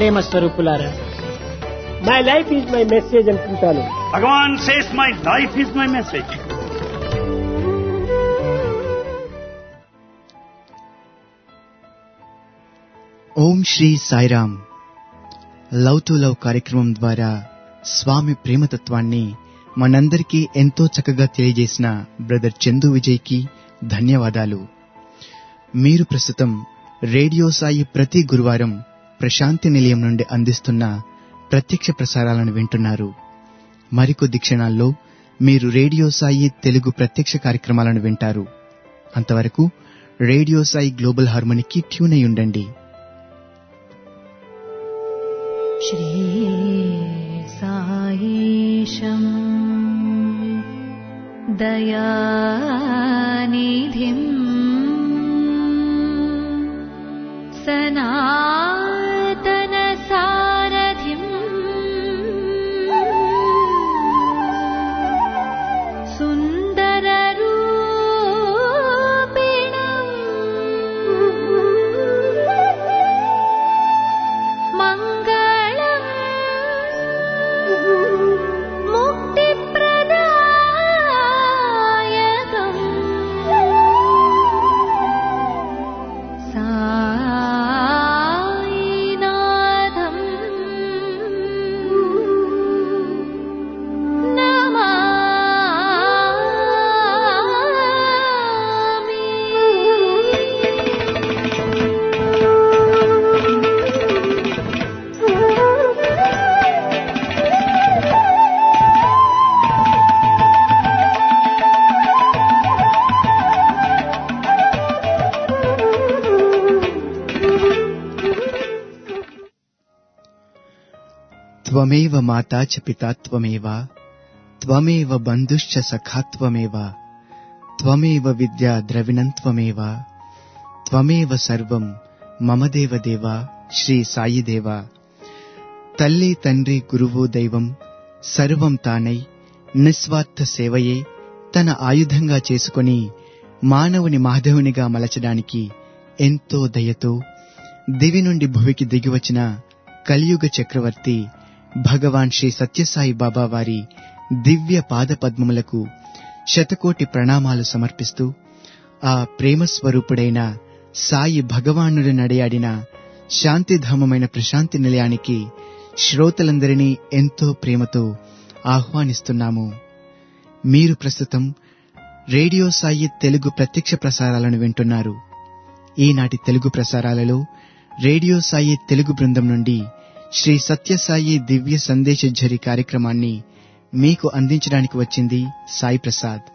ప్రేమ స్వరూపులారా my life is my message అనుకుంటాను Bhagavan says, My life is my message. Om Shri Sairam love to love కార్యక్రమం ద్వారా స్వామి ప్రేమతత్వాన్ని మనందరికీ ఎంతో చక్కగా తెలియజేసిన బ్రదర్ చందు విజయ్కి ధన్యవాదాలు మీరు ప్రస్తుతం రేడియో సాయి ప్రతి గురువారం ప్రశాంతి నిలయం నుండి అందిస్తున్న ప్రత్యక్ష ప్రసారాలను వింటున్నారు మరికొద్ది క్షణాల్లో మీరు రేడియో సాయి తెలుగు ప్రత్యక్ష కార్యక్రమాలను వింటారు అంతవరకు రేడియో సాయి గ్లోబల్ హార్మోనికి ట్యూన్ అయి ఉండండి श्रीसायीशम् दयानिधिम् सनातनसारथिम् सुन्दररूपिणम् मङ्गलम् मुक्तिप्रदायकम् सायिनाथम् త్వమేవ మాతా చ పితా త్వమేవ త్వమేవ బంధుశ్చ సఖా త్వమేవ త్వమేవ విద్యా ద్రవిణం త్వమేవ త్వమేవ సర్వం మమ దేవ దేవ శ్రీ సాయి దేవ తల్లి తండ్రి గురువు దైవం సర్వం తానై నిస్వార్థ సేవయే తన ఆయుధంగా చేసుకొని మానవుని మాధవునిగా మలచడానికి ఎంతో దయతో దివి నుండి భువికి దిగివచ్చిన కలియుగ చక్రవర్తి భగవాన్ శ్రీ సత్యసాయి బాబా వారి దివ్య పాద పద్మములకు శతకోటి ప్రణామాలు సమర్పిస్తూ ఆ ప్రేమ స్వరూపుడైన సాయి భగవానుడు నడయాడిన శాంతిధామమైన ప్రశాంతి నిలయానికి శ్రోతలందరినీ ఎంతో ప్రేమతో ఆహ్వానిస్తున్నాము మీరు ప్రస్తుతం రేడియో సాయి తెలుగు ప్రత్యక్ష ప్రసారాలను వింటున్నారు ఈనాటి తెలుగు ప్రసారాలలో రేడియో సాయి తెలుగు బృందం నుండి శ్రీ సత్యసాయి దివ్య సందేశఝరి కార్యక్రమాన్ని మీకు అందించడానికి వచ్చింది సాయి ప్రసాద్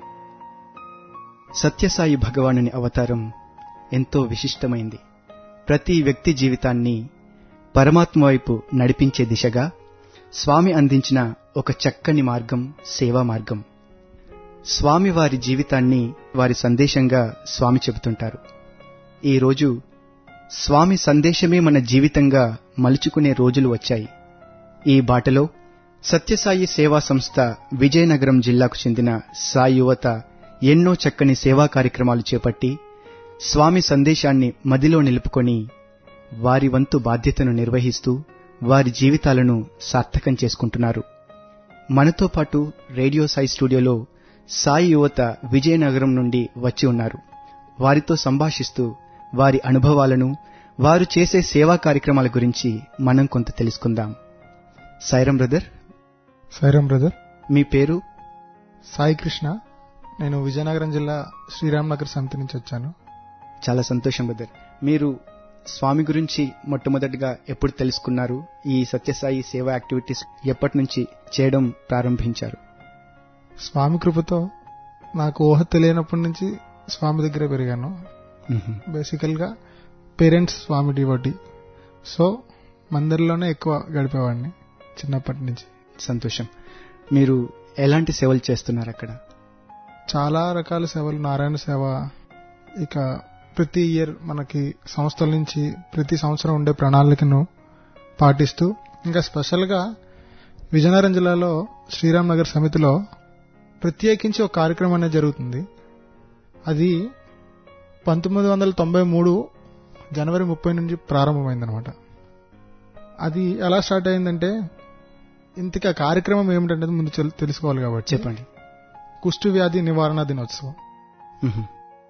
సత్యసాయి భగవానుని అవతారం ఎంతో విశిష్టమైంది ప్రతి వ్యక్తి జీవితాన్ని పరమాత్మ వైపు నడిపించే దిశగా స్వామి అందించిన ఒక చక్కని మార్గం సేవా మార్గం స్వామి వారి జీవితాన్ని వారి సందేశంగా స్వామి చెబుతుంటారు ఈరోజు స్వామి సందేశమే మన జీవితంగా మలుచుకునే రోజులు వచ్చాయి ఈ బాటలో సత్యసాయి సేవా సంస్థ విజయనగరం జిల్లాకు చెందిన సాయి యువత ఎన్నో చక్కని సేవా కార్యక్రమాలు చేపట్టి స్వామి సందేశాన్ని మదిలో నిలుపుకొని వారి వంతు బాధ్యతను నిర్వహిస్తూ వారి జీవితాలను సార్థకం చేసుకుంటున్నారు మనతో పాటు రేడియో సాయి స్టూడియోలో సాయి యువత విజయనగరం నుండి వచ్చి ఉన్నారు వారితో సంభాషిస్తూ వారి అనుభవాలను వారు చేసే సేవా కార్యక్రమాల గురించి మనం కొంత తెలుసుకుందాం సైరం బ్రదర్ సైరం బ్రదర్ మీ పేరు సాయి కృష్ణ నేను విజయనగరం జిల్లా శ్రీరామ్ నగర్ సమితి నుంచి వచ్చాను చాలా సంతోషం బ్రదర్ మీరు స్వామి గురించి మొట్టమొదటిగా ఎప్పుడు తెలుసుకున్నారు ఈ సత్యసాయి సేవా యాక్టివిటీస్ ఎప్పటి నుంచి చేయడం ప్రారంభించారు స్వామి కృపతో నాకు ఊహ తెలియనప్పటి నుంచి స్వామి దగ్గర పెరిగాను మ్మ్. బేసికల్ గా పేరెంట్స్ స్వామి డివోటీ సో మందిర్లోనే ఎక్కువ గడిపేవాడిని చిన్నప్పటి నుంచి సంతోషం మీరు ఎలాంటి సేవలు చేస్తున్నారు అక్కడ చాలా రకాల సేవలు నారాయణ సేవ ఇక ప్రతి ఇయర్ మనకి సంస్థల నుంచి ప్రతి సంవత్సరం ఉండే ప్రణాళికను పాటిస్తూ ఇంకా స్పెషల్గా విజయనగరం జిల్లాలో శ్రీరామ్ నగర్ సమితిలో ప్రత్యేకించి ఒక కార్యక్రమం అనేది జరుగుతుంది అది పంతొమ్మిది వందల తొంభై మూడు జనవరి ముప్పై నుంచి ప్రారంభమైందనమాట అది ఎలా స్టార్ట్ అయిందంటే ఇంతకీ ఆ కార్యక్రమం ఏమిటంటే ముందు తెలు- తెలుసుకోవాలి కాబట్టి చెప్పండి కుష్టు వ్యాధి నివారణ దినోత్సవం మ్మ్.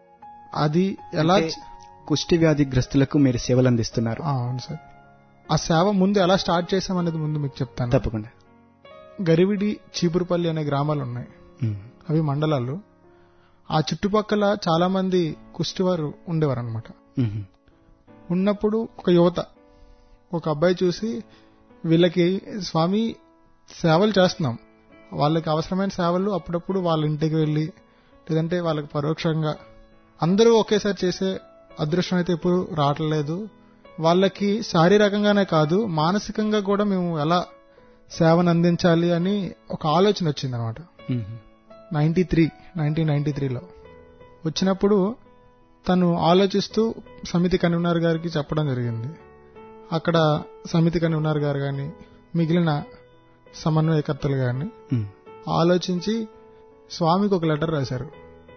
అది ఎలా అంటే కుష్టి వ్యాధి గ్రస్తులకు మీరు సేవలు అందిస్తున్నారు ఆ, అవును సార్ ఆ సేవ ముందు ఎలా స్టార్ట్ చేసామనేది ముందు మీకు చెప్తాను తప్పకుండా గరివిడి చీపురుపల్లి అనే గ్రామాలు ఉన్నాయి మ్మ్. అవి మండలాలు ఆ చుట్టుపక్కల చాలా మంది కుష్టివారు ఉండేవారు అనమాట మ్మ్. ఉన్నప్పుడు ఒక యువత ఒక అబ్బాయి చూసి వీళ్ళకి స్వామి సేవలు చేస్తున్నాం వాళ్ళకి అవసరమైన సేవలు అప్పుడప్పుడు వాళ్ళ ఇంటికి వెళ్ళి లేదంటే వాళ్ళకి పరోక్షంగా అందరూ ఒకేసారి చేసే అదృష్టం అయితే ఎప్పుడు రావట్లేదు వాళ్ళకి శారీరకంగానే కాదు మానసికంగా కూడా మేము ఎలా సేవను అందించాలి అని ఒక ఆలోచన వచ్చింది అనమాట మ్మ్. నైన్టీ త్రీ నైన్టీన్ నైన్టీ త్రీలో వచ్చినప్పుడు తను ఆలోచిస్తూ సమితి కన్వీనర్ గారికి చెప్పడం జరిగింది అక్కడ సమితి కన్వీనర్ గారు కానీ మిగిలిన సమన్వయకర్తలు కానీ మ్మ్. ఆలోచించి స్వామికి ఒక లెటర్ రాశారు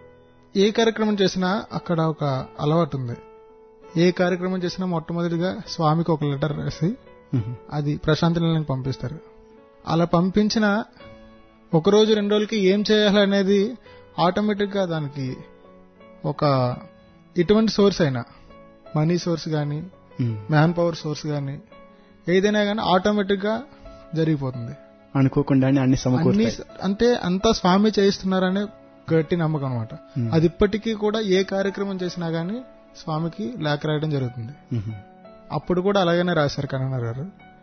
ఏ కార్యక్రమం చేసినా అక్కడ ఒక అలవాటు ఉంది ఏ కార్యక్రమం చేసినా మొట్టమొదటిగా స్వామికి ఒక లెటర్ రాసి మ్మ్. అది ప్రశాంతి నిలయానికి పంపిస్తారు అలా పంపించిన ఒక రోజు రెండు రోజులకి ఏం చేయాలనేది ఆటోమేటిక్ గా దానికి ఒక ఎటువంటి సోర్స్ అయినా మనీ సోర్స్ కానీ మ్మ్. మ్యాన్ పవర్ సోర్స్ కానీ ఏదైనా కానీ ఆటోమేటిక్ గా జరిగిపోతుంది అనుకోకుండానే అన్ని అన్ని సమకూరుతాయి అంటే అంతా స్వామి చేయిస్తున్నారనే గట్టి నమ్మకం అనమాట మ్మ్. అది ఇప్పటికీ కూడా ఏ కార్యక్రమం చేసినా గానీ స్వామికి లేఖ రాయడం జరుగుతుంది మ్మ్. అప్పుడు కూడా అలాగనే రాశారు కన్నయ్య గారు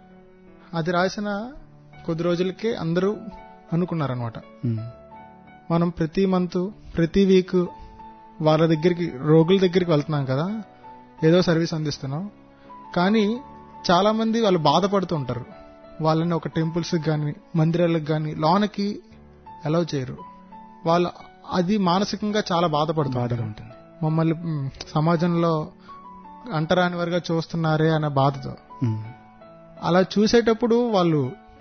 అది రాసిన కొద్ది రోజులకే అందరూ అనుకున్నారనమాట మ్మ్. మనం ప్రతి మంత్ ప్రతి వీక్ వాళ్ళ దగ్గరికి రోగుల దగ్గరికి వెళ్తున్నాం కదా ఏదో సర్వీస్ అందిస్తున్నాం కానీ చాలా మంది వాళ్ళు బాధపడుతూ ఉంటారు వాళ్ళని ఒక టెంపుల్స్ కానీ మందిరాలకు కానీ లోనకి అలౌ చేయరు వాళ్ళు అది మానసికంగా చాలా బాధపడుతూ బాధగా ఉంటారు ఉంటుంది మమ్మల్ని మ్, సమాజంలో అంటరాని వారిగా చూస్తున్నారే అనే బాధతో మ్మ్. అలా చూసేటప్పుడు వాళ్ళు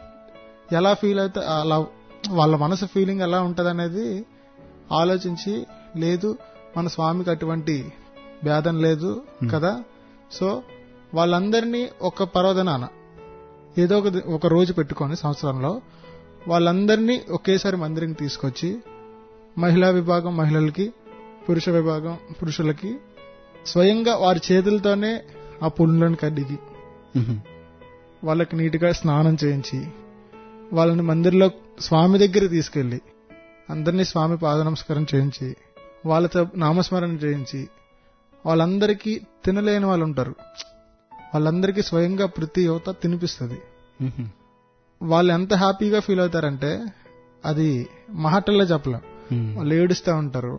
ఎలా ఫీల్ అవుతా అలా వాళ్ళ మనసు ఫీలింగ్ ఎలా ఉంటది అనేది ఆలోచించి లేదు మన స్వామికి అటువంటి భేదం లేదు కదా సో వాళ్ళందరినీ ఒక పర్వదనాన ఏదో ఒక ది- ఒక రోజు పెట్టుకొని సంవత్సరంలో వాళ్ళందరినీ ఒకేసారి మందిరం తీసుకొచ్చి మహిళా విభాగం మహిళలకి పురుష విభాగం పురుషులకి స్వయంగా వారి చేతులతోనే ఆ పుండ్లను కడిగి మ్మ్. వాళ్ళకి నీటిగా స్నానం చేయించి వాళ్ళని మందిర్లో స్వామి దగ్గర తీసుకెళ్లి అందరినీ స్వామి పాద నమస్కారం చేయించి వాళ్ళతో నామస్మరణ చేయించి వాళ్ళందరికీ తినలేని వాళ్ళు ఉంటారు వాళ్ళందరికీ స్వయంగా ప్రతి యువత తినిపిస్తుంది మ్మ్. వాళ్ళు ఎంత హ్యాపీగా ఫీల్ అవుతారంటే అది మాటల్లో చెప్పలేం మ్మ్. వాళ్ళు ఏడుస్తూ ఉంటారు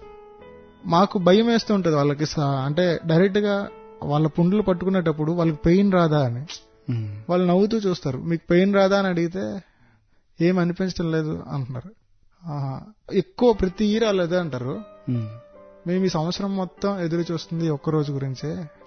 మాకు భయం వేస్తూ ఉంటుంది వాళ్ళకి స- అంటే డైరెక్ట్ గా వాళ్ళ పుండ్లు పట్టుకునేటప్పుడు వాళ్ళకి పెయిన్ రాదా అని మ్మ్. వాళ్ళు నవ్వుతూ చూస్తారు మీకు పెయిన్ రాదా అని అడిగితే ఏం అనిపించడం లేదు అంటున్నారు ఆహా. ఎక్కువ ప్రతి ఇయర్ వాళ్ళు అదే అంటారు మ్మ్. మేము ఈ సంవత్సరం మొత్తం ఎదురు చూస్తుంది ఒక్క రోజు గురించే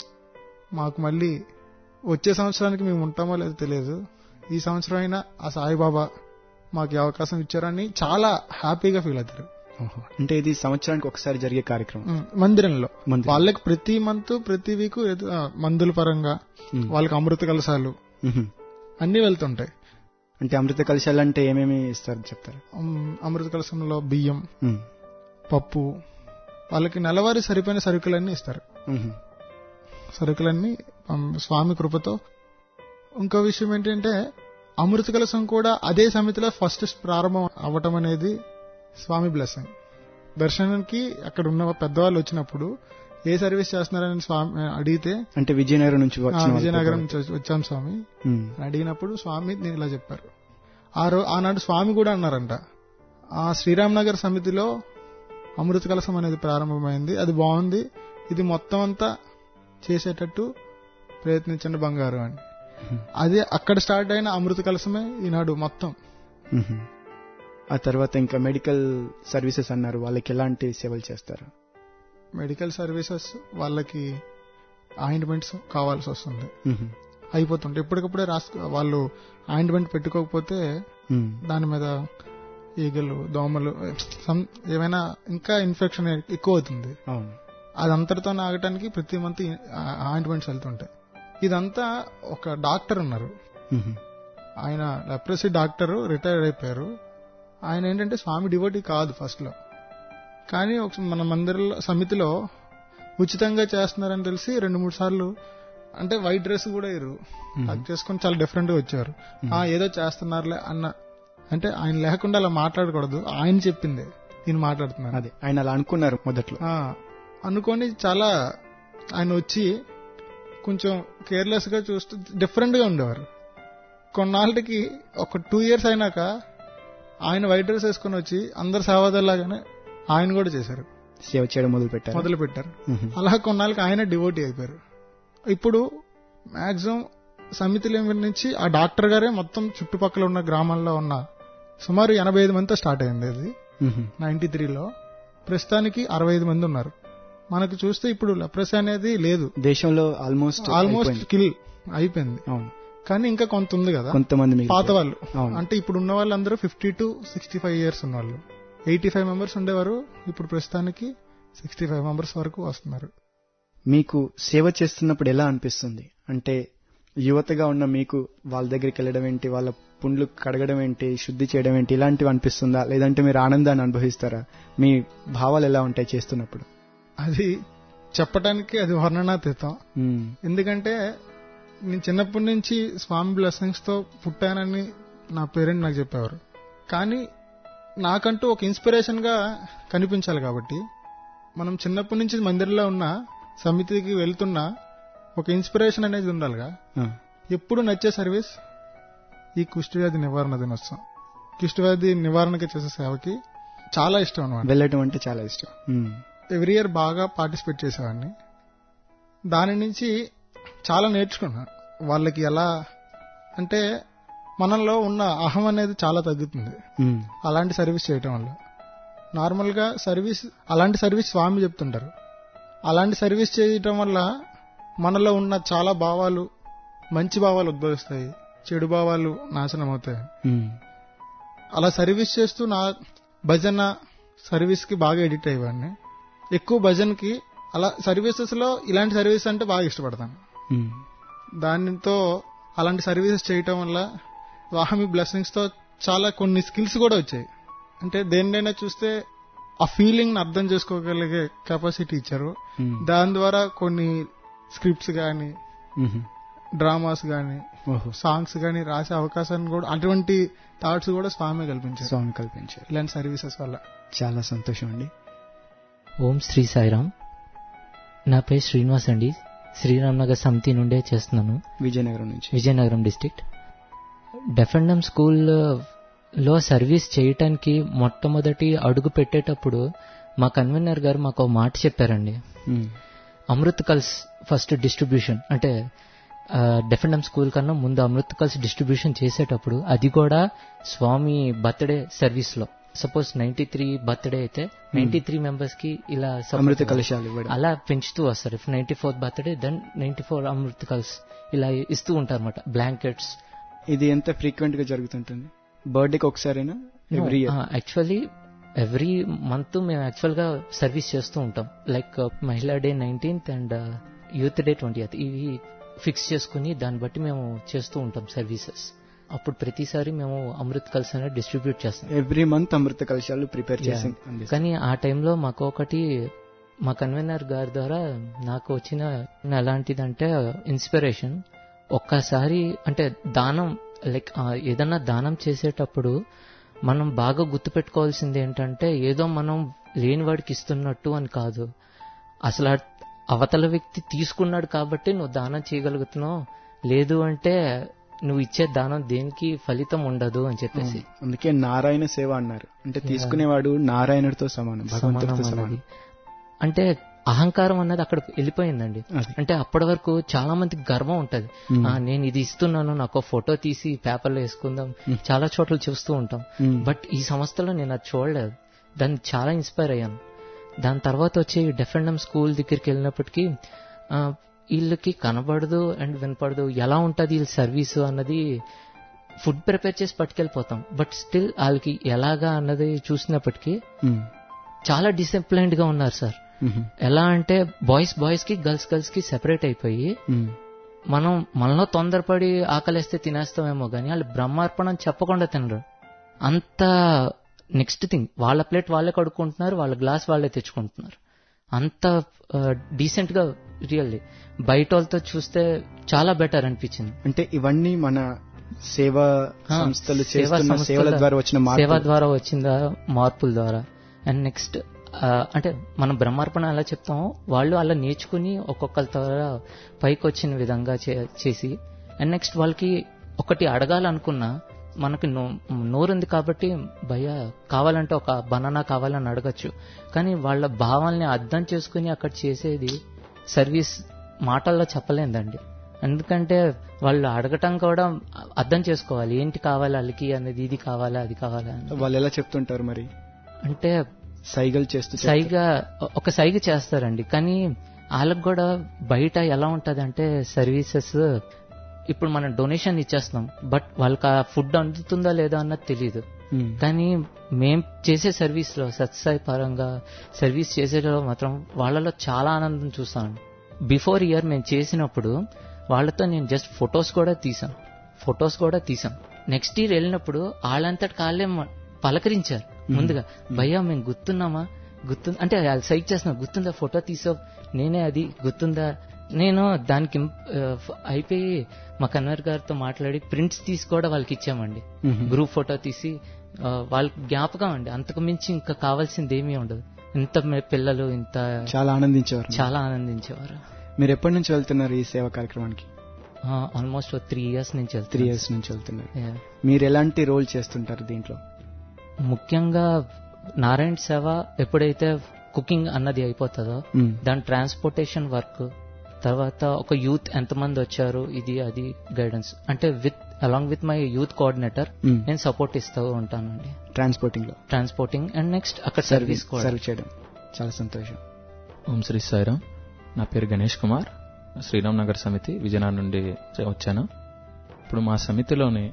మాకు మళ్ళీ వచ్చే సంవత్సరానికి మేము ఉంటామో లేదో తెలియదు ఈ సంవత్సరం అయినా ఆ సాయిబాబా మాకు ఈ అవకాశం ఇచ్చారని చాలా హ్యాపీగా ఫీల్ అవుతారు ఓహో. అంటే ఇది సంవత్సరానికి ఒకసారి జరిగే కార్యక్రమం ఉమ్, మందిరంలో మందిరం. వాళ్ళకి ప్రతి మంత్ ప్రతి వీక్ మందుల పరంగా మ్మ్. వాళ్ళకి అమృత కలశాలు మ్మ్. అన్ని వెళ్తుంటాయి అంటే అమృత కలశాలు అంటే ఏమేమి ఇస్తారు చెప్తారు ఉమ్, అమృత కలశంలో బియ్యం మ్మ్. పప్పు వాళ్ళకి నెలవారీ సరిపోయిన సరుకులన్నీ ఇస్తారు మ్మ్. సరుకులన్నీ ఉమ్, స్వామి కృపతో ఇంకో విషయం ఏంటంటే అమృత కలశం కూడా అదే సమితిలో ఫస్ట్ ప్రారంభం అవ్వటం అనేది స్వామి బ్లెస్సింగ్ దర్శనానికి అక్కడ ఉన్న పెద్దవాళ్ళు వచ్చినప్పుడు ఏ సర్వీస్ చేస్తున్నారని స్వామి అడిగితే అంటే విజయనగరం నుంచి "ఆ, వచ్చిన వాళ్ళు విజయనగరం నుంచి వచ్చి- వచ్చాం స్వామి మ్మ్. అని అడిగినప్పుడు స్వామి నేను ఇలా చెప్పారు ఆ రో ఆనాడు స్వామి కూడా అన్నారంట ఆ శ్రీరామ్ నగర్ సమితిలో అమృత కలశం అనేది ప్రారంభమైంది అది బాగుంది ఇది మొత్తం అంతా చేసేటట్టు ప్రయత్నించండి బంగారు అని అదే అక్కడ స్టార్ట్ అయిన అమృత కలశమే ఈనాడు మొత్తం మ్మ్. ఆ తర్వాత ఇంకా మెడికల్ సర్వీసెస్ అన్నారు వాళ్ళకి ఎలాంటి సేవలు చేస్తారు మెడికల్ సర్వీసెస్ వాళ్ళకి ఆయింట్మెంట్స్ కావాల్సి వస్తుంది మ్మ్. అయిపోతుంటాయి ఎప్పటికప్పుడే రాసు వాళ్ళు ఆయింట్మెంట్ పెట్టుకోకపోతే మ్మ్. దాని మీద ఈగలు దోమలు some- ఏమైనా ఇంకా ఇన్ఫెక్షన్ ఎక్కువ అవుతుంది అవును అది అంతటితో ఆగటానికి ప్రతి మంత్ ఆయింట్మెంట్స్ వెళ్తుంటాయి ఇదంతా ఒక డాక్టర్ ఉన్నారు మ్మ్. ఆయన లెప్రసీ డాక్టర్ రిటైర్ అయిపోయారు ఆయన ఏంటంటే స్వామి డివోటీ కాదు ఫస్ట్ లో కానీ ఒక మన మందిరంలో సమితిలో ఉచితంగా చేస్తున్నారని తెలిసి రెండు మూడు సార్లు అంటే వైట్ డ్రెస్ కూడా ఇరు అది చేసుకొని చాలా డిఫరెంట్ గా వచ్చారు ఆ ఏదో చేస్తున్నారులే అన్న అంటే ఆయన లేకుండా అలా మాట్లాడకూడదు ఆయన చెప్పిందే నేను మాట్లాడుతున్నాను అదే ఆయన అలా అనుకున్నారు మొదట్లో ఆ, అనుకొని చాలా ఆయన వచ్చి కొంచెం కేర్లెస్ గా చూస్తూ డిఫరెంట్ గా ఉండేవారు కొన్నాళ్ళకి ఒక టూ ఇయర్స్ అయినాక ఆయన వైట్ డ్రెస్ వేసుకొని వచ్చి అందరు సేవాదల్లాగానే ఆయన కూడా చేశారు సేవ చేయడం మొదలు పెట్టారు మొదలు పెట్టారు మ్మ్. అలా కొన్నాళ్ళకి ఆయన డివోటీ అయిపోయారు ఇప్పుడు మాక్సిమం సమితిలో నుంచి ఆ డాక్టర్ గారే మొత్తం చుట్టుపక్కల ఉన్న గ్రామాల్లో ఉన్న సుమారు ఎనభై ఐదు మందితో స్టార్ట్ అయింది అది మ్మ్. నైన్టీ త్రీలో ప్రస్తుతానికి అరవై ఐదు మంది ఉన్నారు మనకు చూస్తే ఇప్పుడు లెప్రసీ అనేది లేదు దేశంలో ఆల్మోస్ట్ ఆల్మోస్ట్ అయిపోయింది. కిల్ అయిపోయింది అవును కానీ ఇంకా కొంత ఉంది కదా కొంతమంది పాత మిగిలిపోయారు. వాళ్ళు అవును. అంటే ఇప్పుడు ఉన్న వాళ్ళందరూ fifty to sixty five years ఉన్న వాళ్ళు ఎయిటీ ఫైవ్ మెంబర్స్ ఉండేవారు ఇప్పుడు ప్రస్తుతానికి సిక్స్టీ ఫైవ్ మెంబర్స్ వరకు వస్తున్నారు మీకు సేవ చేస్తున్నప్పుడు ఎలా అనిపిస్తుంది అంటే యువతగా ఉన్న మీకు వాళ్ళ దగ్గరికి వెళ్ళడం ఏంటి వాళ్ళ పుండ్లు కడగడం ఏంటి శుద్ధి చేయడం ఏంటి ఇలాంటివి అనిపిస్తుందా లేదంటే మీరు ఆనందాన్ని అనుభవిస్తారా మీ భావాలు ఎలా ఉంటాయి చేస్తున్నప్పుడు అది చెప్పడానికి అది వర్ణనాతీతం మ్మ్. ఎందుకంటే నేను చిన్నప్పటి నుంచి స్వామి బ్లెస్సింగ్స్ తో పుట్టానని నా పేరెంట్ నాకు చెప్పేవారు కానీ నాకంటూ ఒక ఇన్స్పిరేషన్ గా కనిపించాలి కాబట్టి మనం చిన్నప్పటి నుంచి మందిరంలో ఉన్న సమితికి వెళ్తున్నా ఒక ఇన్స్పిరేషన్ అనేది ఉండాలిగా ఆ. ఎప్పుడు నచ్చే సర్వీస్ ఈ కుష్ఠవ్యాధి నివారణ దినోత్సవం కుష్ఠవ్యాధి నివారణకి చేసే సేవకి చాలా ఇష్టం అనమాట వెళ్ళటం అంటే చాలా ఇష్టం మ్మ్. ఎవ్రీ ఇయర్ బాగా పార్టిసిపేట్ చేసేవాడిని దాని నుంచి చాలా నేర్చుకున్నాను వాళ్ళకి ఎలా అంటే మనలో ఉన్న అహం అనేది చాలా తగ్గుతుంది మ్మ్. అలాంటి సర్వీస్ చేయటం వల్ల నార్మల్ గా సర్వీస్ అలాంటి సర్వీస్ స్వామి చెప్తుంటారు అలాంటి సర్వీస్ చేయటం వల్ల మనలో ఉన్న చాలా భావాలు మంచి భావాలు ఉద్భవిస్తాయి చెడు భావాలు నాశనం అవుతాయి మ్మ్. అలా సర్వీస్ చేస్తూ నా భజన సర్వీస్ కి బాగా ఎడిట్ అయ్యేవాడిని ఎక్కువ భజన్కి అలా సర్వీసెస్ లో ఇలాంటి సర్వీస్ అంటే బాగా ఇష్టపడతాను మ్మ్. దానితో అలాంటి సర్వీసెస్ చేయటం వల్ల స్వామి బ్లెస్సింగ్స్ తో చాలా కొన్ని స్కిల్స్ కూడా వచ్చాయి అంటే దేన్నైనా చూస్తే ఆ ఫీలింగ్ ని అర్థం చేసుకోగలిగే కెపాసిటీ ఇచ్చారు మ్మ్. దాని ద్వారా కొన్ని స్క్రిప్ట్స్ గాని మ్మ్. డ్రామాస్ గాని ఓహో సాంగ్స్ గాని రాసే అవకాశాన్ని కూడా అటువంటి థాట్స్ కూడా స్వామి కల్పించారు స్వామి కల్పించారు ఇలాంటి సర్వీసెస్ వల్ల చాలా సంతోషం అండి ఓం శ్రీ సాయిరామ్ నా పేరు శ్రీనివాస్ అండి శ్రీరామ్ నగర్ సమితి నుండే చేస్తున్నాను విజయనగరం నుంచి విజయనగరం డిస్ట్రిక్ట్ డెఫెండమ్ స్కూల్ లో సర్వీస్ చేయటానికి మొట్టమొదటి అడుగు పెట్టేటప్పుడు మా కన్వీనర్ గారు మాకు ఒక మాట చెప్పారండి మ్మ్. అమృత్ కల్స్ ఫస్ట్ డిస్ట్రిబ్యూషన్ అంటే డెఫెండమ్ స్కూల్ కన్నా ముందు అమృత్ కల్స్ డిస్ట్రిబ్యూషన్ చేసేటప్పుడు అది కూడా స్వామి బర్త్డే సర్వీస్ లో సపోజ్ నైన్టీ త్రీ బర్త్డే అయితే నైన్టీ త్రీ మెంబర్స్ కి ఇలా support అమృత ఇవ్వాలి. కలశాలు ఇవ్వడం అలా పెంచుతూ వస్తారు if ninety fourth birthday then ninety four Amrit కల్స్ ఇలా ఇస్తూ ఉంటారు అనమాట బ్లాంకెట్స్ ఇది ఎంత ఫ్రీక్వెంట్ గా జరుగుతుంటుంది బర్త్డేకి ఒకసారైనా every year actually every month మేము యాక్చువల్ గా సర్వీస్ చేస్తూ ఉంటాం లైక్ మహిళా day nineteenth and youth day twenty ఇవి ఫిక్స్ చేసుకుని దాన్ని బట్టి మేము చేస్తూ ఉంటాం సర్వీసెస్ అప్పుడు ప్రతిసారి మేము అమృత్ కల్స్ అనేది డిస్ట్రిబ్యూట్ చేస్తాం ఎవ్రీ మంత్ అమృత కలశాలు ప్రిపేర్ చేసి Yeah. అందిస్తారు. కానీ ఆ టైంలో మాకు ఒకటి మా కన్వీనర్ గారి ద్వారా నాకు వచ్చిన ఎలాంటిదంటే ఇన్స్పిరేషన్ ఒక్కసారి అంటే దానం లైక్ ఏదన్నా దానం చేసేటప్పుడు మనం బాగా గుర్తుపెట్టుకోవాల్సింది ఏంటంటే ఏదో మనం లేని వాడికి ఇస్తున్నట్టు అని కాదు అసలు ఆ అవతల వ్యక్తి తీసుకున్నాడు కాబట్టి నువ్వు దానం చేయగలుగుతున్నావు లేదు అంటే నువ్వు ఇచ్చే దానం దేనికి ఫలితం ఉండదు అని చెప్పేసి అవును. అందుకే నారాయణ సేవ అన్నారు అంటే తీసుకునేవాడు నారాయణుడితో సమానం భగవంతుడితో సమానం సమానం అన్నది. అంటే అహంకారం అన్నది అక్కడ వెళ్ళిపోయిందండి అది. అంటే అప్పటి వరకు చాలా మందికి గర్వం ఉంటది మ్మ్. ఆ, నేను ఇది ఇస్తున్నాను నాకు ఒక ఫోటో తీసి పేపర్లో వేసుకుందాం చాలా చోట్ల చూస్తూ ఉంటాం మ్మ్. బట్ ఈ సంస్థలో నేను అది చూడలేదు దాన్ని చాలా ఇన్స్పైర్ అయ్యాను దాని తర్వాత వచ్చి డెఫెండమ్ స్కూల్ దగ్గరికి వెళ్ళినప్పటికీ ఆ, వీళ్ళకి కనబడదు అండ్ వినపడదు ఎలా ఉంటది వీళ్ళ సర్వీసు అన్నది ఫుడ్ ప్రిపేర్ చేసి పట్టుకెళ్ళిపోతాం బట్ స్టిల్ వాళ్ళకి ఎలాగా అన్నది చూసినప్పటికీ మ్మ్. చాలా డిసిప్లైన్డ్ గా ఉన్నారు సార్ మ్మ్. ఎలా అంటే బాయ్స్ బాయ్స్ కి గర్ల్స్ గర్ల్స్ కి సెపరేట్ అయిపోయి మ్మ్. మనం మనలో తొందరపడి ఆకలిస్తే తినేస్తామేమో కానీ వాళ్ళు బ్రహ్మార్పణం చెప్పకుండా తినరు అంత నెక్స్ట్ థింగ్ వాళ్ళ ప్లేట్ వాళ్ళే కడుక్కుంటున్నారు వాళ్ళ గ్లాస్ వాళ్ళే తెచ్చుకుంటున్నారు అంత డీసెంట్ గా రియల్లీ బయట వాళ్ళతో చూస్తే చాలా బెటర్ అనిపించింది అంటే ఇవన్నీ మన సేవా ఆ, సంస్థలు సేవా చేస్తున్న సంస్థల- సేవల ద్వారా వచ్చిన సేవ మార్పు ద్వారా వచ్చిందా మార్పుల ద్వారా అండ్ నెక్స్ట్ అంటే మనం బ్రహ్మార్పణ ఎలా చెప్తామో వాళ్ళు అలా నేర్చుకుని ఒక్కొక్కరి ద్వారా పైకి వచ్చిన విధంగా చే- చేసి అండ్ నెక్స్ట్ వాళ్ళకి ఒకటి అడగాలనుకున్నా మనకి నో నోరుంది కాబట్టి భయ కావాలంటే ఒక బనానా కావాలని అడగచ్చు కానీ వాళ్ళ భావాల్ని అర్థం చేసుకుని అక్కడ చేసేది సర్వీస్ మాటల్లో చెప్పలేదండి ఎందుకంటే వాళ్ళు అడగటం కూడా అర్థం చేసుకోవాలి ఏంటి కావాలి వాళ్ళకి అనేది ఇది కావాలా అది కావాలా అని వాళ్ళు ఎలా చెప్తుంటారు మరి అంటే సైగలు చేస్తూ చెప్తారు. సైగా ఒక సైగ చేస్తారండి కానీ వాళ్ళకి కూడా బయట ఎలా ఉంటది అంటే సర్వీసెస్ ఇప్పుడు మనం డొనేషన్ ఇచ్చేస్తాం బట్ వాళ్ళకి ఆ ఫుడ్ అందుతుందా లేదా అన్నది తెలియదు ఉమ్. కానీ మేం చేసే సర్వీస్ లో సత్సాయి పరంగా సర్వీస్ చేసేటప్పుడు మాత్రం వాళ్ళలో చాలా ఆనందం చూస్తాను బిఫోర్ ఇయర్ మేము చేసినప్పుడు వాళ్ళతో నేను జస్ట్ ఫొటోస్ కూడా తీసాం ఫొటోస్ కూడా తీసాం నెక్స్ట్ ఇయర్ వెళ్ళినప్పుడు వాళ్ళంతటి కాళ్ళే మ- పలకరించారు ముందుగా భయ్యా మేము గుర్తున్నామా గుర్తు అంటే వాళ్ళు సైక్ చేస్తున్నా గుర్తుందా ఫోటో తీసావు నేనే అది గుర్తుందా నేను దానికి ఇంప్- ఆ, ఫ- అయిపోయి మా కన్వర్ గారితో మాట్లాడి ప్రింట్స్ తీసి కూడా వాళ్ళకి ఇచ్చామండి మ్మ్. గ్రూప్ ఫోటో తీసి ఆ, వాళ్ళకి జ్ఞాపకం అండి అంతకు మించి ఇంకా కావాల్సింది ఏమీ ఉండదు ఇంత మే- పిల్లలు ఇంత చాలా ఆనందించేవారు చాలా ఆనందించేవారు మీరు ఎప్పటి నుంచి వెళ్తున్నారు ఈ సేవా కార్యక్రమానికి ఆల్మోస్ట్ త్రీ ఇయర్స్ నుంచి త్రీ వెళ్తున్నాను. ఇయర్స్ నుంచి వెళ్తున్నారు Yeah. మీరు ఎలాంటి రోల్ చేస్తుంటారు దీంట్లో ముఖ్యంగా నారాయణ సేవ ఎప్పుడైతే కుకింగ్ అన్నది అయిపోతుందో మ్మ్. దాని ట్రాన్స్పోర్టేషన్ వర్క్ తర్వాత ఒక యూత్ ఎంతమంది వచ్చారు ఇది అది గైడెన్స్ అంటే with along with my youth coordinator మ్మ్. నేను సపోర్ట్ ఇస్తూ ఉంటానండి ట్రాన్స్పోర్టింగ్ లో ట్రాన్స్పోర్టింగ్ అండ్ నెక్స్ట్ అక్కడ సర్వీస్ కూడా సర్వ్ చేయడం చాలా సంతోషం ఓం శ్రీ సాయిరామ్ నా పేరు గణేష్ కుమార్ శ్రీరామ్ నగర్ సమితి విజయనగరం నుండి వచ్చాను ఇప్పుడు మా సమితిలోని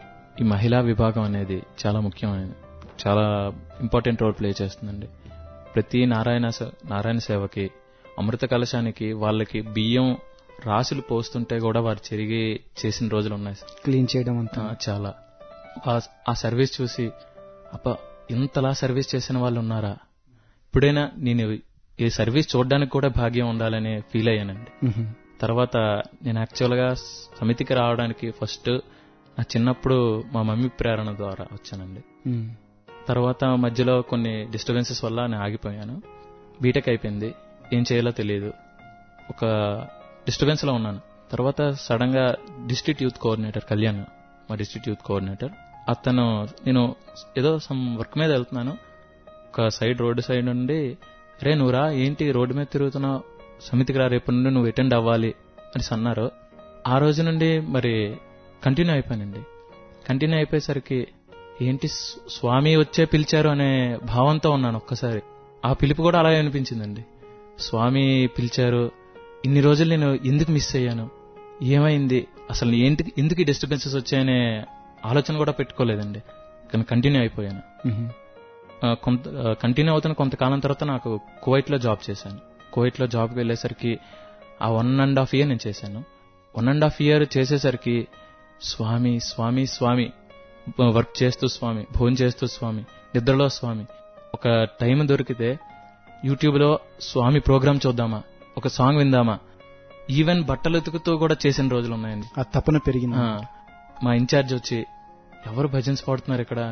ఈ మహిళా విభాగం అనేది చాలా ముఖ్యమైన చాలా ఇంపార్టెంట్ రోల్ ప్లే చేస్తుందండి ప్రతి నారాయణ స- నారాయణ సేవకి అమృత కలశానికి వాళ్ళకి బియ్యం రాసులు పోస్తుంటే కూడా వారు చెరిగి చేసిన రోజులు ఉన్నాయి సార్ క్లీన్ చేయడం అంతా ఆ, చాలా ఆ- ఆ సర్వీస్ చూసి అప్ప ఇంతలా సర్వీస్ చేసిన వాళ్ళు ఉన్నారా ఇప్పుడైనా నేను ఈ సర్వీస్ చూడడానికి కూడా భాగ్యం ఉండాలని ఫీల్ అయ్యానండి మ్మ్. తర్వాత నేను యాక్చువల్గా సమితికి రావడానికి ఫస్ట్ నా చిన్నప్పుడు మా మమ్మీ ప్రేరణ ద్వారా వచ్చానండి మ్మ్. తర్వాత మధ్యలో కొన్ని డిస్టర్బెన్సెస్ వల్ల నేను ఆగిపోయాను బీటెక్ అయిపోయింది ఏం చేయాలో తెలియదు ఒక డిస్టర్బెన్స్ లో ఉన్నాను తర్వాత సడన్ గా డిస్ట్రిక్ట్ యూత్ కోఆర్డినేటర్ కళ్యాణ్ మా డిస్ట్రిక్ట్ యూత్ కోఆర్డినేటర్ అతను నేను ఏదో సమ్ వర్క్ మీద వెళ్తున్నాను ఒక సైడ్ రోడ్డు సైడ్ నుండి రే నువ్వురా ఏంటి రోడ్డు మీద తిరుగుతున్నావు సమితికి రా రేపు నుండి నువ్వు అటెండ్ అవ్వాలి అని అన్నారు ఆ రోజు నుండి మరి కంటిన్యూ అయిపోయానండి కంటిన్యూ అయిపోయేసరికి ఏంటి స్- స్వామి వచ్చే పిలిచారు అనే భావంతో ఉన్నాను ఒక్కసారి ఆ పిలుపు కూడా అలాగే అనిపించిందండి స్వామి పిలిచారు ఇన్ని రోజులు నేను ఎందుకు మిస్ అయ్యాను ఏమైంది అసలు ఏంటి ఎందుకు డిస్టర్బెన్సెస్ వచ్చాయనే ఆలోచన కూడా పెట్టుకోలేదండి కానీ కంటిన్యూ అయిపోయాను మ్మ్. ఆ, కొంత కంటిన్యూ అవుతున్న కొంతకాలం తర్వాత నాకు కువైట్ లో జాబ్ చేశాను కువైట్ లో జాబ్కి వెళ్ళేసరికి ఆ వన్ అండ్ హాఫ్ ఇయర్ నేను చేశాను వన్ అండ్ హాఫ్ ఇయర్ చేసేసరికి స్వామి స్వామి స్వామి వర్క్ చేస్తూ స్వామి భోజనం చేస్తూ స్వామి నిద్రలో స్వామి ఒక టైం దొరికితే యూట్యూబ్ లో స్వామి ప్రోగ్రామ్ చూద్దామా ఒక సాంగ్ విందామా ఈవెన్ బట్టలు ఉతుకుతూ కూడా చేసిన రోజులు ఉన్నాయండి ఆ తపన పెరిగింది ఆ, మా ఇన్ఛార్జ్ వచ్చి ఎవరు భజన్స్ పాడుతున్నారు ఇక్కడ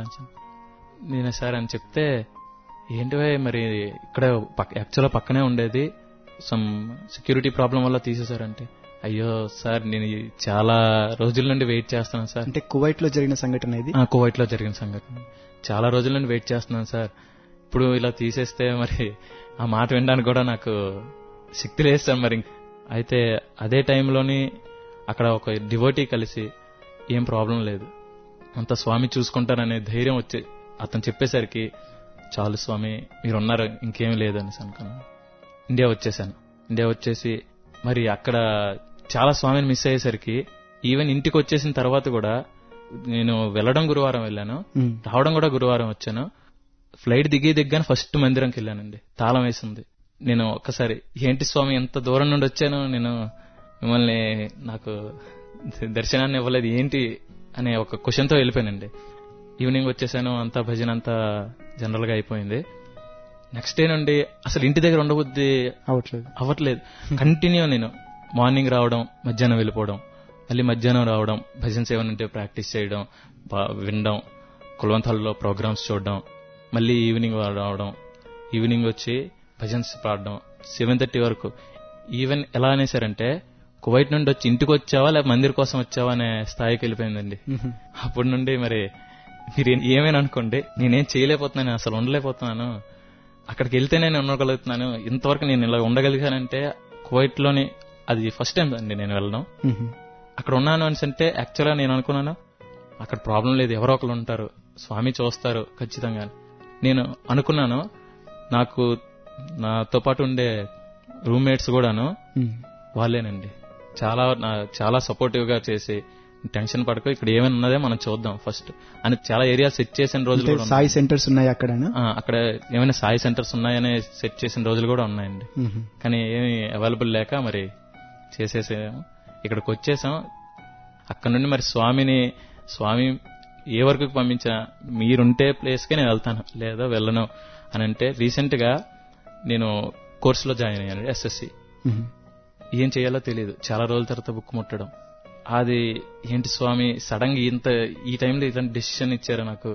నేను సార్ అని చెప్తే ఏంటివే మరి ఇక్కడ యాక్చువల్గా పక్కనే ఉండేది సమ్ సెక్యూరిటీ ప్రాబ్లం వల్ల తీసేశారంటే అయ్యో సార్ నేను ఈ చాలా రోజుల నుండి వెయిట్ చేస్తున్నాను సార్ అంటే కువైట్ లో జరిగిన సంఘటన ఇది ఆ, కువైట్ లో జరిగిన సంఘటన చాలా రోజుల నుండి వెయిట్ చేస్తున్నాను సార్ ఇప్పుడు ఇలా తీసేస్తే మరి ఆ మాట వినడానికి కూడా నాకు శక్తి లేదు సార్ మరి అయితే అదే టైంలోని అక్కడ ఒక డివోటీ కలిసి ఏం ప్రాబ్లం లేదు అంత స్వామి చూసుకుంటారనే ధైర్యం వచ్చి అతను చెప్పేసరికి చాలు స్వామి మీరున్నారు ఇంకేం లేదు అనేసి అనుకున్నాను ఇండియా వచ్చేసాను ఇండియా వచ్చేసి మరి అక్కడ చాలా స్వామిని మిస్ అయ్యేసరికి ఈవెన్ ఇంటికి వచ్చేసిన తర్వాత కూడా నేను వెళ్ళడం గురువారం వెళ్ళాను మ్మ్. రావడం కూడా గురువారం వచ్చాను ఫ్లైట్ దిగి దిగ్గానే ఫస్ట్ మందిరంకి వెళ్ళానండి తాళం వేసింది నేను ఒక్కసారి ఏంటి స్వామి ఎంత దూరం నుండి వచ్చాను నేను మిమ్మల్ని నాకు దర్శనాన్ని ఇవ్వలేదు ఏంటి అనే ఒక క్వశ్చన్తో వెళ్ళిపోయానండి ఈవినింగ్ వచ్చేసాను అంతా భజన అంతా జనరల్ గా అయిపోయింది నెక్స్ట్ డే నుండి అసలు ఇంటి దగ్గర ఉండబుద్ది అవట్లేదు అవ్వట్లేదు కంటిన్యూ నేను మార్నింగ్ రావడం మధ్యాహ్నం వెళ్ళిపోవడం మళ్ళీ మధ్యాహ్నం రావడం భజన్స్ ఏమైనా ఉంటే ప్రాక్టీస్ చేయడం బా- వినడం కులవంతాల్లో ప్రోగ్రామ్స్ చూడడం మళ్ళీ ఈవినింగ్ రావడం ఈవినింగ్ వచ్చి భజన్స్ పాడడం సెవెన్ థర్టీ వరకు ఈవెన్ ఎలా అనేసారంటే కువైట్ నుండి వచ్చి ఇంటికి వచ్చావా లేక మందిర్ కోసం వచ్చావా అనే స్థాయికి వెళ్ళిపోయిందండి అప్పటి నుండి మరి మీరు ఏ- ఏమైనా అనుకోండి నేనేం చేయలేకపోతున్నాను అసలు ఉండలేకపోతున్నాను అక్కడికి వెళ్తేనే నేను ఉండగలుగుతున్నాను ఇంతవరకు నేను ఇలా ఉండగలిగానంటే కువైట్ లోని అది ఫస్ట్ టైం అండి నేను వెళ్ళడం అక్కడ ఉన్నాను అని అంటే యాక్చువల్గా నేను అనుకున్నాను అక్కడ ప్రాబ్లం లేదు ఎవరో ఒకరు ఉంటారు స్వామి చూస్తారు ఖచ్చితంగా నేను అనుకున్నాను నాకు నాతో పాటు ఉండే రూమ్మేట్స్ కూడాను వాళ్ళేనండి చాలా నా- చాలా సపోర్టివ్ గా చేసి టెన్షన్ పడకు ఇక్కడ ఏమైనా ఉన్నదే మనం చూద్దాం ఫస్ట్ అని చాలా ఏరియా సెట్ చేసిన రోజులు అంటే కూడా ఉన్నాయి. సాయి సెంటర్స్ ఉన్నాయి అక్కడ ఆ, అక్కడ ఏమైనా సాయి సెంటర్స్ ఉన్నాయనే సెట్ చేసిన రోజులు కూడా ఉన్నాయండి కానీ ఏమి అవైలబుల్ లేక మరి చేసేసాము ఇక్కడికి వచ్చేసాం అక్కడ నుండి మరి స్వామిని స్వామి ఏ వరకు పంపించినా మీరుంటే ప్లేస్కే నేను వెళ్తాను లేదా వెళ్ళను అని అంటే రీసెంట్ గా నేను కోర్సులో జాయిన్ అయ్యాను ఎస్ఎస్సి ఏం చేయాలో తెలియదు చాలా రోజుల తర్వాత బుక్ ముట్టడం అది ఏంటి స్వామి సడన్ గా ఇంత ఈ టైంలో ఇలాంటి డెసిషన్ ఇచ్చారు నాకు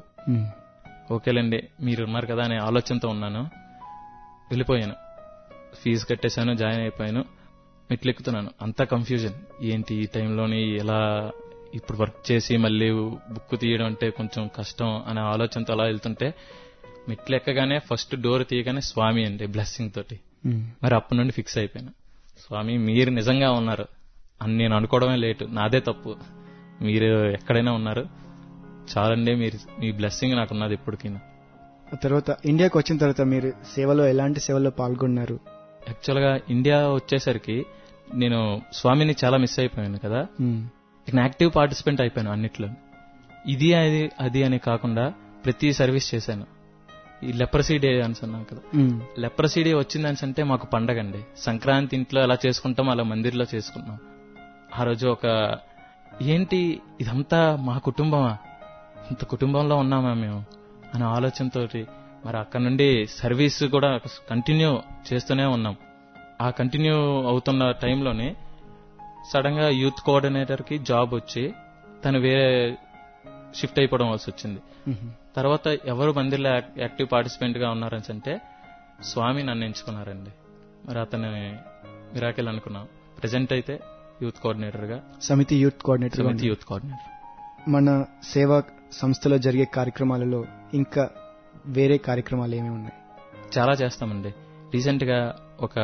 ఓకేలేండి మీరు ఉన్నారు కదా అనే ఆలోచనతో ఉన్నాను వెళ్ళిపోయాను ఫీజు కట్టేశాను జాయిన్ అయిపోయాను మెట్లెక్కుతున్నాను అంతా కన్ఫ్యూజన్ ఏంటి ఈ టైంలోని ఎలా ఇప్పుడు వర్క్ చేసి మళ్ళీ బుక్ తీయడం అంటే కొంచెం కష్టం అనే ఆలోచనతో అలా వెళ్తుంటే మెట్లు ఎక్కగానే ఫస్ట్ డోర్ తీయగానే స్వామి అండి బ్లెస్సింగ్ తోటి మరి అప్పటి నుండి ఫిక్స్ అయిపోయాను స్వామి మీరు నిజంగా ఉన్నారు అని నేను అనుకోవడమే లేటు నాదే తప్పు మీరు ఎక్కడైనా ఉన్నారు చాలండి మీరు మీ బ్లెస్సింగ్ నాకున్నది ఇప్పటికీ ఆ తర్వాత ఇండియాకి వచ్చిన తర్వాత మీరు సేవలో ఎలాంటి సేవల్లో పాల్గొన్నారు యాక్చువల్ గా ఇండియా వచ్చేసరికి నేను స్వామిని చాలా మిస్ అయిపోయాను కదా నేను యాక్టివ్ పార్టిసిపెంట్ అయిపోయాను అన్నిట్లో ఇది అది అది అని కాకుండా ప్రతి సర్వీస్ చేశాను ఈ లెప్రసీ డే అని అన్నాం కదా లెప్రసీ డే వచ్చిందని అంటే మాకు పండగ అండి సంక్రాంతి ఇంట్లో ఎలా చేసుకుంటాం అలా మందిర్లో చేసుకున్నాం ఆ రోజు ఒక ఏంటి ఇదంతా మా కుటుంబమా ఇంత కుటుంబంలో ఉన్నామా మేము అనే ఆలోచనతోటి మరి అక్కడ నుండి సర్వీస్ కూడా కంటిన్యూ చేస్తూనే ఉన్నాం ఆ కంటిన్యూ అవుతున్న టైంలోనే సడన్ గా యూత్ కోఆర్డినేటర్ కి జాబ్ వచ్చి తను వేరే షిఫ్ట్ అయిపోవడం వలసి వచ్చింది తర్వాత ఎవరు మందిర్లో యాక్- యాక్టివ్ పార్టిసిపెంట్ గా ఉన్నారని అంటే స్వామి నన్ను ఎంచుకున్నారండి మరి అతని మిరాకిల్ అనుకున్నాం ప్రజెంట్ అయితే యూత్ కోఆర్డినేటర్ గా సమితి యూత్ కోఆర్డినేటర్ సమితి యూత్ కోఆర్డినేటర్ మన సేవా సంస్థలో జరిగే కార్యక్రమాలలో ఇంకా వేరే కార్యక్రమాలు ఏమేమి ఉన్నాయి చాలా చేస్తామండి రీసెంట్ గా ఒక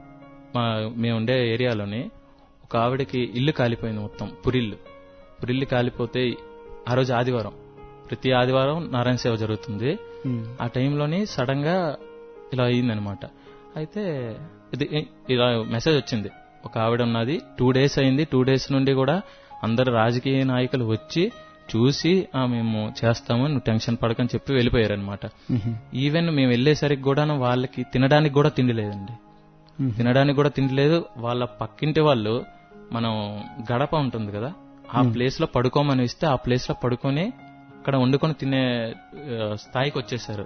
మా మేము ఉండే ఏరియాలోని ఒక ఆవిడకి ఇల్లు కాలిపోయింది మొత్తం పురిల్లు పురిల్లు కాలిపోతే ఆ రోజు ఆదివారం ప్రతి ఆదివారం నారాయణ సేవ జరుగుతుంది ఆ టైంలోని సడన్ గా ఇలా అయిందనమాట అయితే ఇది ఇలా మెసేజ్ వచ్చింది ఒక ఆవిడ ఉన్నది టూ డేస్ అయింది టూ డేస్ నుండి కూడా అందరు రాజకీయ నాయకులు వచ్చి చూసి "ఆ, మేము చేస్తాము నువ్వు టెన్షన్ పడకని చెప్పి వెళ్ళిపోయారనమాట ఈవెన్ మేము వెళ్ళేసరికి కూడా వాళ్ళకి తినడానికి కూడా తిండి లేదండి తినడానికి కూడా తిండి లేదు వాళ్ళ పక్కింటి వాళ్ళు మనం గడప ఉంటుంది కదా ఆ ప్లేస్ లో పడుకోమని ఇస్తే ఆ ప్లేస్ లో పడుకొని అక్కడ వండుకొని తినే ఆ, స్థాయికి వచ్చేసారు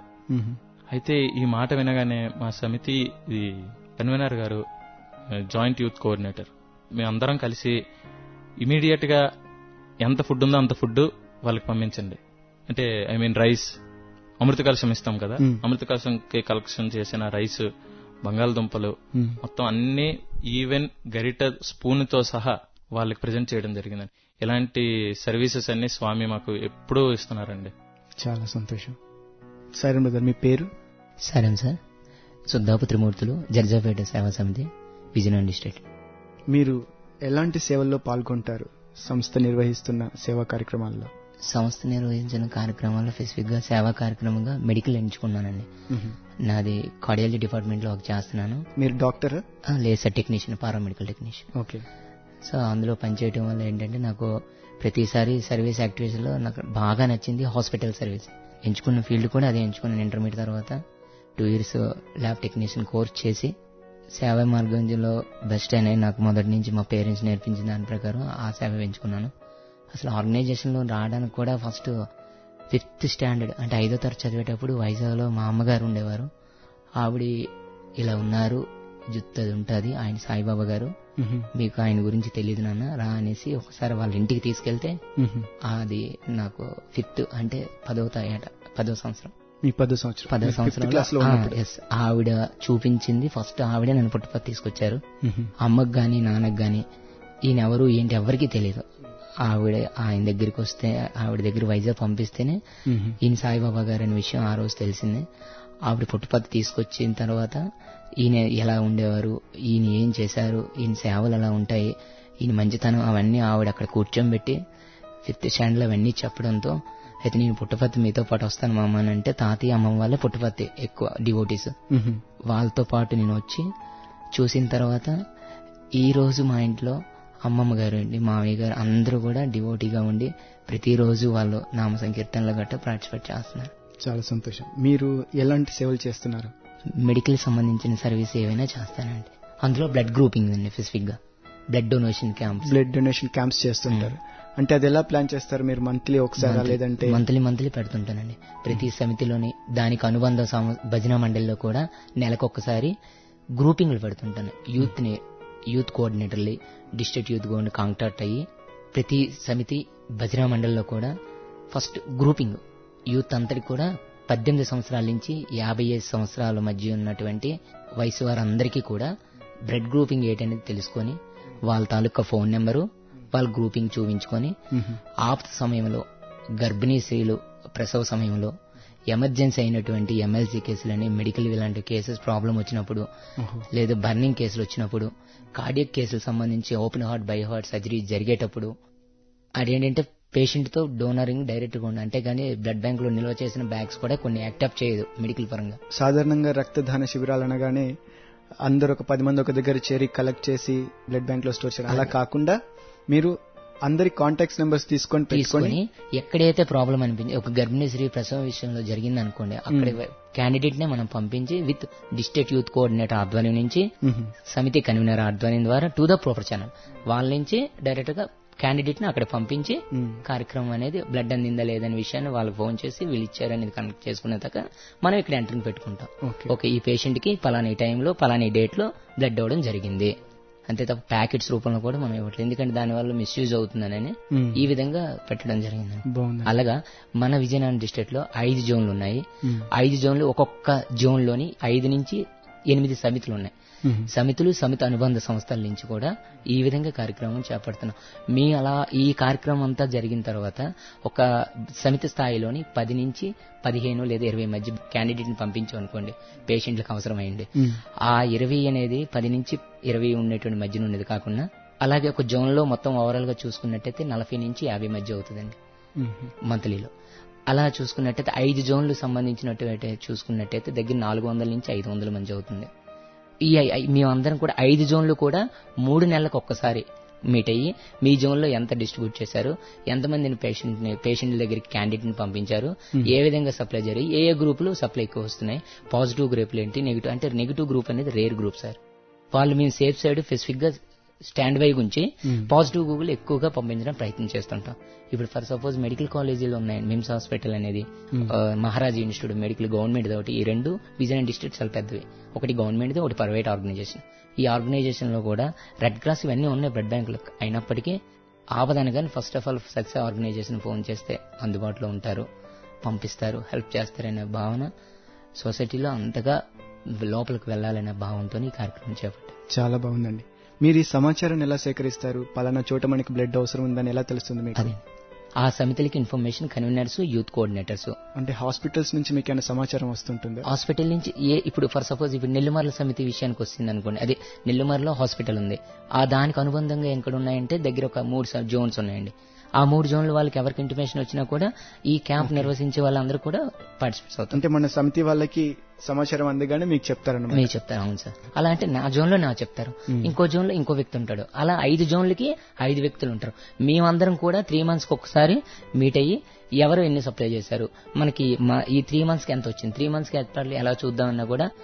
అయితే ఈ మాట వినగానే మా సమితి ఈ కన్వీనర్ గారు జాయింట్ యూత్ కోఆర్డినేటర్ మేమందరం కలిసి ఇమీడియట్ గా ఎంత ఫుడ్ ఉందో అంత ఫుడ్ వాళ్ళకి పంపించండి అంటే ఐ మీన్ రైస్ అమృత కలశం ఇస్తాం కదా Hmm. అమృత కలశంకి కలెక్షన్ చేసిన రైస్ బంగాళదుంపలు మొత్తం అన్ని ఈవెన్ గరిట స్పూన్ తో సహా వాళ్ళకి ప్రజెంట్ చేయడం జరిగిందండి ఇలాంటి సర్వీసెస్ అన్ని స్వామి మాకు ఎప్పుడూ ఇస్తున్నారండి చాలా సంతోషం సరే బ్రదర్ మీ పేరు సరే సార్ సుద్దాపు త్రిమూర్తులు జర్జాపేట సేవా సమితి విజయనగరం డిస్ట్రిక్ట్ మీరు ఎలాంటి సేవల్లో పాల్గొంటారు సంస్థ నిర్వహిస్తున్న సేవా కార్యక్రమాల్లో సంస్థ నిర్వహించిన కార్యక్రమాల్లో స్పెసిఫిక్ గా సేవా కార్యక్రమంగా మెడికల్ ఎంచుకున్నానండి నాది కార్డియాలజీ డిపార్ట్మెంట్ లో ఒక చేస్తున్నాను మీరు డాక్టరా ఆ, లేదు sir technician paramedical technician okay so అందులో పనిచేయటం వల్ల ఏంటంటే నాకు ప్రతిసారి సర్వీస్ యాక్టివిటీస్ లో నాకు బాగా నచ్చింది హాస్పిటల్ సర్వీస్ ఎంచుకున్న ఫీల్డ్ కూడా అదే ఎంచుకున్నాను ఇంటర్మీడియట్ తర్వాత two years lab technician course చేసి సేవ మార్గంలో బెస్ట్ అనేది నాకు మొదటి నుంచి మా పేరెంట్స్ నేర్పించిన దాని ప్రకారం ఆ సేవ ఎంచుకున్నాను అసలు ఆర్గనైజేషన్లో రావడానికి కూడా ఫస్ట్ ఫిఫ్త్ స్టాండర్డ్ అంటే ఐదో తరగతి చదివేటప్పుడు వైజాగ్లో మా అమ్మగారు ఉండేవారు ఆవిడ ఇలా ఉన్నారు జుత్తు అది ఉంటుంది ఆయన సాయిబాబా గారు మ్మ్. మీకు ఆయన గురించి తెలియదు నాన్న రా అనేసి ఒకసారి వాళ్ళ ఇంటికి తీసుకెళ్తే మ్మ్. అది నాకు ఫిఫ్త్ అంటే పదవ త- ఏట పదవ సంవత్సరం మీ పదో సంవత్సరం పదవ మీరు fifth class లో సంవత్సరంలో ఉన్నప్పుడు ఎస్ ఆవిడ చూపించింది ఫస్ట్ ఆవిడే నన్ను పుట్టుపత్తి తీసుకొచ్చారు మ్మ్. అమ్మకు గాని నాన్నకు గాని ఈయన ఎవరు ఏంటి ఎవరికీ తెలియదు ఆవిడ ఆయన దగ్గరికి వస్తే ఆవిడ దగ్గర వైజాగ్ పంపిస్తేనే మ్మ్. ఈయన సాయిబాబా గారు అనే విషయం ఆ రోజు తెలిసింది ఆవిడ పుట్టుపత్తి తీసుకొచ్చిన తర్వాత ఈయన ఎలా ఉండేవారు ఈయన ఏం చేశారు ఈయన సేవలు ఎలా ఉంటాయి ఈయన మంచితనం అవన్నీ ఆవిడ అక్కడ కూర్చోబెట్టి ఫిఫ్త్ స్టాండర్డ్ అవన్నీ చెప్పడంతో అయితే నేను పుట్టపత్తి మీతో పాటు వస్తాను మా అమ్మ అని అంటే తాతయ్య అమ్మమ్మ వాళ్ళే పుట్టపత్తి ఎక్కువ డివోటీస్ మ్మ్. వాళ్ళతో పాటు నేను వచ్చి చూసిన తర్వాత ఈ రోజు మా ఇంట్లో అమ్మమ్మ గారు అండి మామయ్య గారు అందరూ కూడా డివోటీగా ఉండి ప్రతిరోజు వాళ్ళు నామ సంకీర్తనలు గట్రా పార్టిసిపేట్ చేస్తున్నారు చాలా సంతోషం మీరు ఎలాంటి సేవలు చేస్తున్నారు మెడికల్ సంబంధించిన సర్వీస్ ఏవైనా చేస్తానండి అందులో బ్లడ్ గ్రూపింగ్ అండి స్పెసిఫిక్ గా blood donation camps blood donation camps చేస్తుంటారు అంటే అది ఎలా ప్లాన్ చేస్తారు మీరు మంత్లీ ఒకసారి లేదంటే మంత్లీ మంత్లీ పెడుతుంటానండి ప్రతి సమితిలోని దానికి అనుబంధ సమ- భజన మండలిలో కూడా నెలకొకసారి గ్రూపింగ్లు పెడుతుంటాను యూత్ ని యూత్ కోఆర్డినేటర్లు డిస్ట్రిక్ట్ యూత్ గోల్డ్ కాంటాక్ట్ అయ్యి ప్రతి సమితి భజన మండలిలో కూడా ఫస్ట్ గ్రూపింగ్ యూత్ అంతటి కూడా పద్దెనిమిది సంవత్సరాల నుంచి యాభై ఐదు సంవత్సరాల మధ్య ఉన్నటువంటి వయసు వారందరికీ కూడా బ్లడ్ గ్రూపింగ్ ఏంటనేది తెలుసుకొని వాళ్ళ తాలూకా ఫోన్ నెంబరు వాళ్ళ గ్రూపింగ్ చూపించుకొని మ్మ్. ఆప్త సమయంలో గర్భిణీ స్త్రీలు ప్రసవ సమయంలో ఎమర్జెన్సీ అయినటువంటి ఎమ్మెల్సీ కేసులని మెడికల్ ఇలాంటి కేసెస్ ప్రాబ్లం వచ్చినప్పుడు ఓహో. లేదా బర్నింగ్ కేసులు వచ్చినప్పుడు కార్డియక్ కేసులు సంబంధించి open heart by heart surgery జరిగేటప్పుడు అదేంటంటే పేషెంట్ తో డోనరింగ్ డైరెక్ట్ గా ఉండి అంతేగాని బ్లడ్ బ్యాంక్ లో నిల్వ చేసిన బ్యాగ్స్ కూడా కొన్ని యాక్టప్ చేయదు మెడికల్ పరంగా సాధారణంగా రక్తదాన శిబిరాలు అనగానే అందరు ఒక పది మంది ఒక దగ్గర చేరి కలెక్ట్ చేసి బ్లడ్ బ్యాంక్ లో స్టోర్ చేయడం అలా కాకుండా మీరు అందరి కాంటాక్ట్స్ నెంబర్స్ తీసుకొని పెట్టుకొని తీసుకొని ఎక్కడైతే ప్రాబ్లం అనిపించి ఒక గర్భిణీ స్త్రీ ప్రసవం విషయంలో జరిగింది అనుకోండి అక్కడ క్యాండిడేట్ నే మనం పంపించి విత్ డిస్ట్రిక్ట్ యూత్ కోఆర్డినేటర్ ఆధ్వర్యం నుంచి మ్మ్. సమితి కన్వీనర్ ఆధ్వర్యం ద్వారా టు ద ప్రాపర్ ఛానల్ వాళ్ళ నుంచి డైరెక్ట్ గా క్యాండిడేట్ ని అక్కడ పంపించి మ్మ్. కార్యక్రమం అనేది బ్లడ్ అందిందా లేదనే విషయాన్ని వాళ్ళకి ఫోన్ చేసి వీళ్ళు ఇచ్చారనేది కనెక్ట్ చేసుకునే దాకా మనం ఇక్కడ ఎంట్రీని పెట్టుకుంటాం ఓకే ఓకే ఈ పేషెంట్ కి పలానా టైంలో పలానా డేట్ లో బ్లడ్ ఇవ్వడం జరిగింది అంతే తప్ప ప్యాకెట్స్ రూపంలో కూడా మనం ఇవ్వట్లేదు ఎందుకంటే దానివల్ల మిస్యూజ్ అవుతుందని మ్మ్. ఈ విధంగా పెట్టడం జరిగింది బాగుంది అలాగా మన విజయనగరం డిస్ట్రిక్ట్ లో ఐదు జోన్లు ఉన్నాయి మ్మ్. ఐదు జోన్లు ఒక్కొక్క జోన్ లోని ఐదు నుంచి ఎనిమిది సమితులు ఉన్నాయి మ్మ్. సమితులు సమితి అనుబంధ సంస్థల నుంచి కూడా ఈ విధంగా కార్యక్రమం చేపడుతున్నాం మీ అలా ఈ కార్యక్రమం అంతా జరిగిన తర్వాత ఒక సమితి స్థాయిలోని పది నుంచి పదిహేను లేదా ఇరవై మధ్య క్యాండిడేట్ ని పంపించాం అనుకోండి పేషెంట్లకు అవసరమైంది మ్మ్. ఆ ఇరవై అనేది పది నుంచి ఇరవై ఉండేటువంటి మధ్యన ఉండేది కాకుండా అలాగే ఒక జోన్ లో మొత్తం ఓవరాల్ గా చూసుకున్నట్టయితే నలభై నుంచి యాభై మధ్య అవుతుందండి మ్మ్. మంత్లీలో అలా చూసుకున్నట్టయితే ఐదు జోన్లు సంబంధించినట్టు చూసుకున్నట్టయితే దగ్గర నాలుగు వందల నుంచి ఐదు వందల మంది అవుతుంది ఈ ఐ- ఐ- మేమందరం కూడా ఐదు జోన్లు కూడా మూడు నెలలకు ఒక్కసారి మీట్ అయ్యి మీ జోన్ లో ఎంత డిస్ట్రిబ్యూట్ చేశారు ఎంతమందిని పేషెంట్ ని పేషెంట్ల దగ్గరికి క్యాండిడేట్ ని పంపించారు ఏ విధంగా సప్లై జరిగి ఏ ఏ గ్రూపులు సప్లై ఎక్కువ వస్తున్నాయి పాజిటివ్ గ్రూపులు ఏంటి నెగిటివ్ అంటే నెగిటివ్ గ్రూప్ అనేది రేర్ గ్రూప్ సార్ వాళ్ళు మేము సేఫ్ సైడ్ స్పెసిఫిక్ గా స్టాండ్ బై గురించి పాజిటివ్ గూగుల్ ఎక్కువగా పంపించడం ప్రయత్నం చేస్తుంటాం ఇప్పుడు ఫర్ సపోజ్ మెడికల్ కాలేజీలు ఉన్నాయి మిమ్స్ హాస్పిటల్ అనేది ఆ, మహారాజ్ ఇన్స్టిట్యూట్ మెడికల్ గవర్నమెంట్ ఒకటి ఈ రెండు విజయనగరం డిస్ట్రిక్ట్ చాలా పెద్దవి ఒకటి గవర్నమెంట్ ఒకటి ప్రైవేట్ ఆర్గనైజేషన్ ఈ ఆర్గనైజేషన్ లో కూడా రెడ్ క్రాస్ ఇవన్నీ ఉన్నాయి బ్లడ్ బ్యాంకులు అయినప్పటికీ ఆపదనగానే first of all success organization phone చేస్తే అందుబాటులో ఉంటారు పంపిస్తారు హెల్ప్ చేస్తారనే భావన సొసైటీలో అంతగా లోపలికి వెళ్లాలనే భావంతో ఈ కార్యక్రమం చేపట్టారు చాలా బాగుందండి మీరు ఈ సమాచారాన్ని ఎలా సేకరిస్తారు పలానా చోట మనకి బ్లడ్ అవసరం ఉందని ఎలా తెలుస్తుంది మీకు అదే ఆ సమితులకి ఇన్ఫర్మేషన్ కన్వీనర్స్ యూత్ కోఆర్డినేటర్స్ అంటే హాస్పిటల్స్ నుంచి మీకు ఏమైనా సమాచారం వస్తుంటుందా హాస్పిటల్ నుంచి ఏ ఇప్పుడు ఫర్ సపోజ్ ఇప్పుడు నెల్లిమర్ల సమితి విషయానికి వస్తుంది అనుకోండి అదే నెల్లిమర్లో హాస్పిటల్ ఉంది ఆ దానికి అనుబంధంగా ఎక్కడ ఉన్నాయంటే దగ్గర ఒక మూడు స- జోన్స్ ఉన్నాయండి ఆ మూడు జోన్లు వాళ్ళకి ఎవరికి ఇంటిమేషన్ వచ్చినా కూడా ఈ క్యాంప్ నిర్వహించే వాళ్ళందరూ కూడా పార్టిసిపేట్స్ అవుతారు అంటే మన సమితి వాళ్ళకి సమాచారం అందగానే మీకు చెప్తారన్నమాట మీరు చెప్తారు అవును సార్ అలా అంటే నా జోన్ లో నా చెప్తారు ఇంకో జోన్ లో ఇంకో వ్యక్తి ఉంటాడు అలా ఐదు జోన్లకి ఐదు వ్యక్తులు ఉంటారు మేమందరం కూడా త్రీ మంత్స్ కి ఒకసారి మీట్ అయ్యి ఎవరు ఎన్ని సప్లై చేశారు మనకి మా ఈ త్రీ మంత్స్ కి ఎంత వచ్చింది త్రీ మంత్స్ కి ఎంత ఎలా చూద్దామన్నా కూడా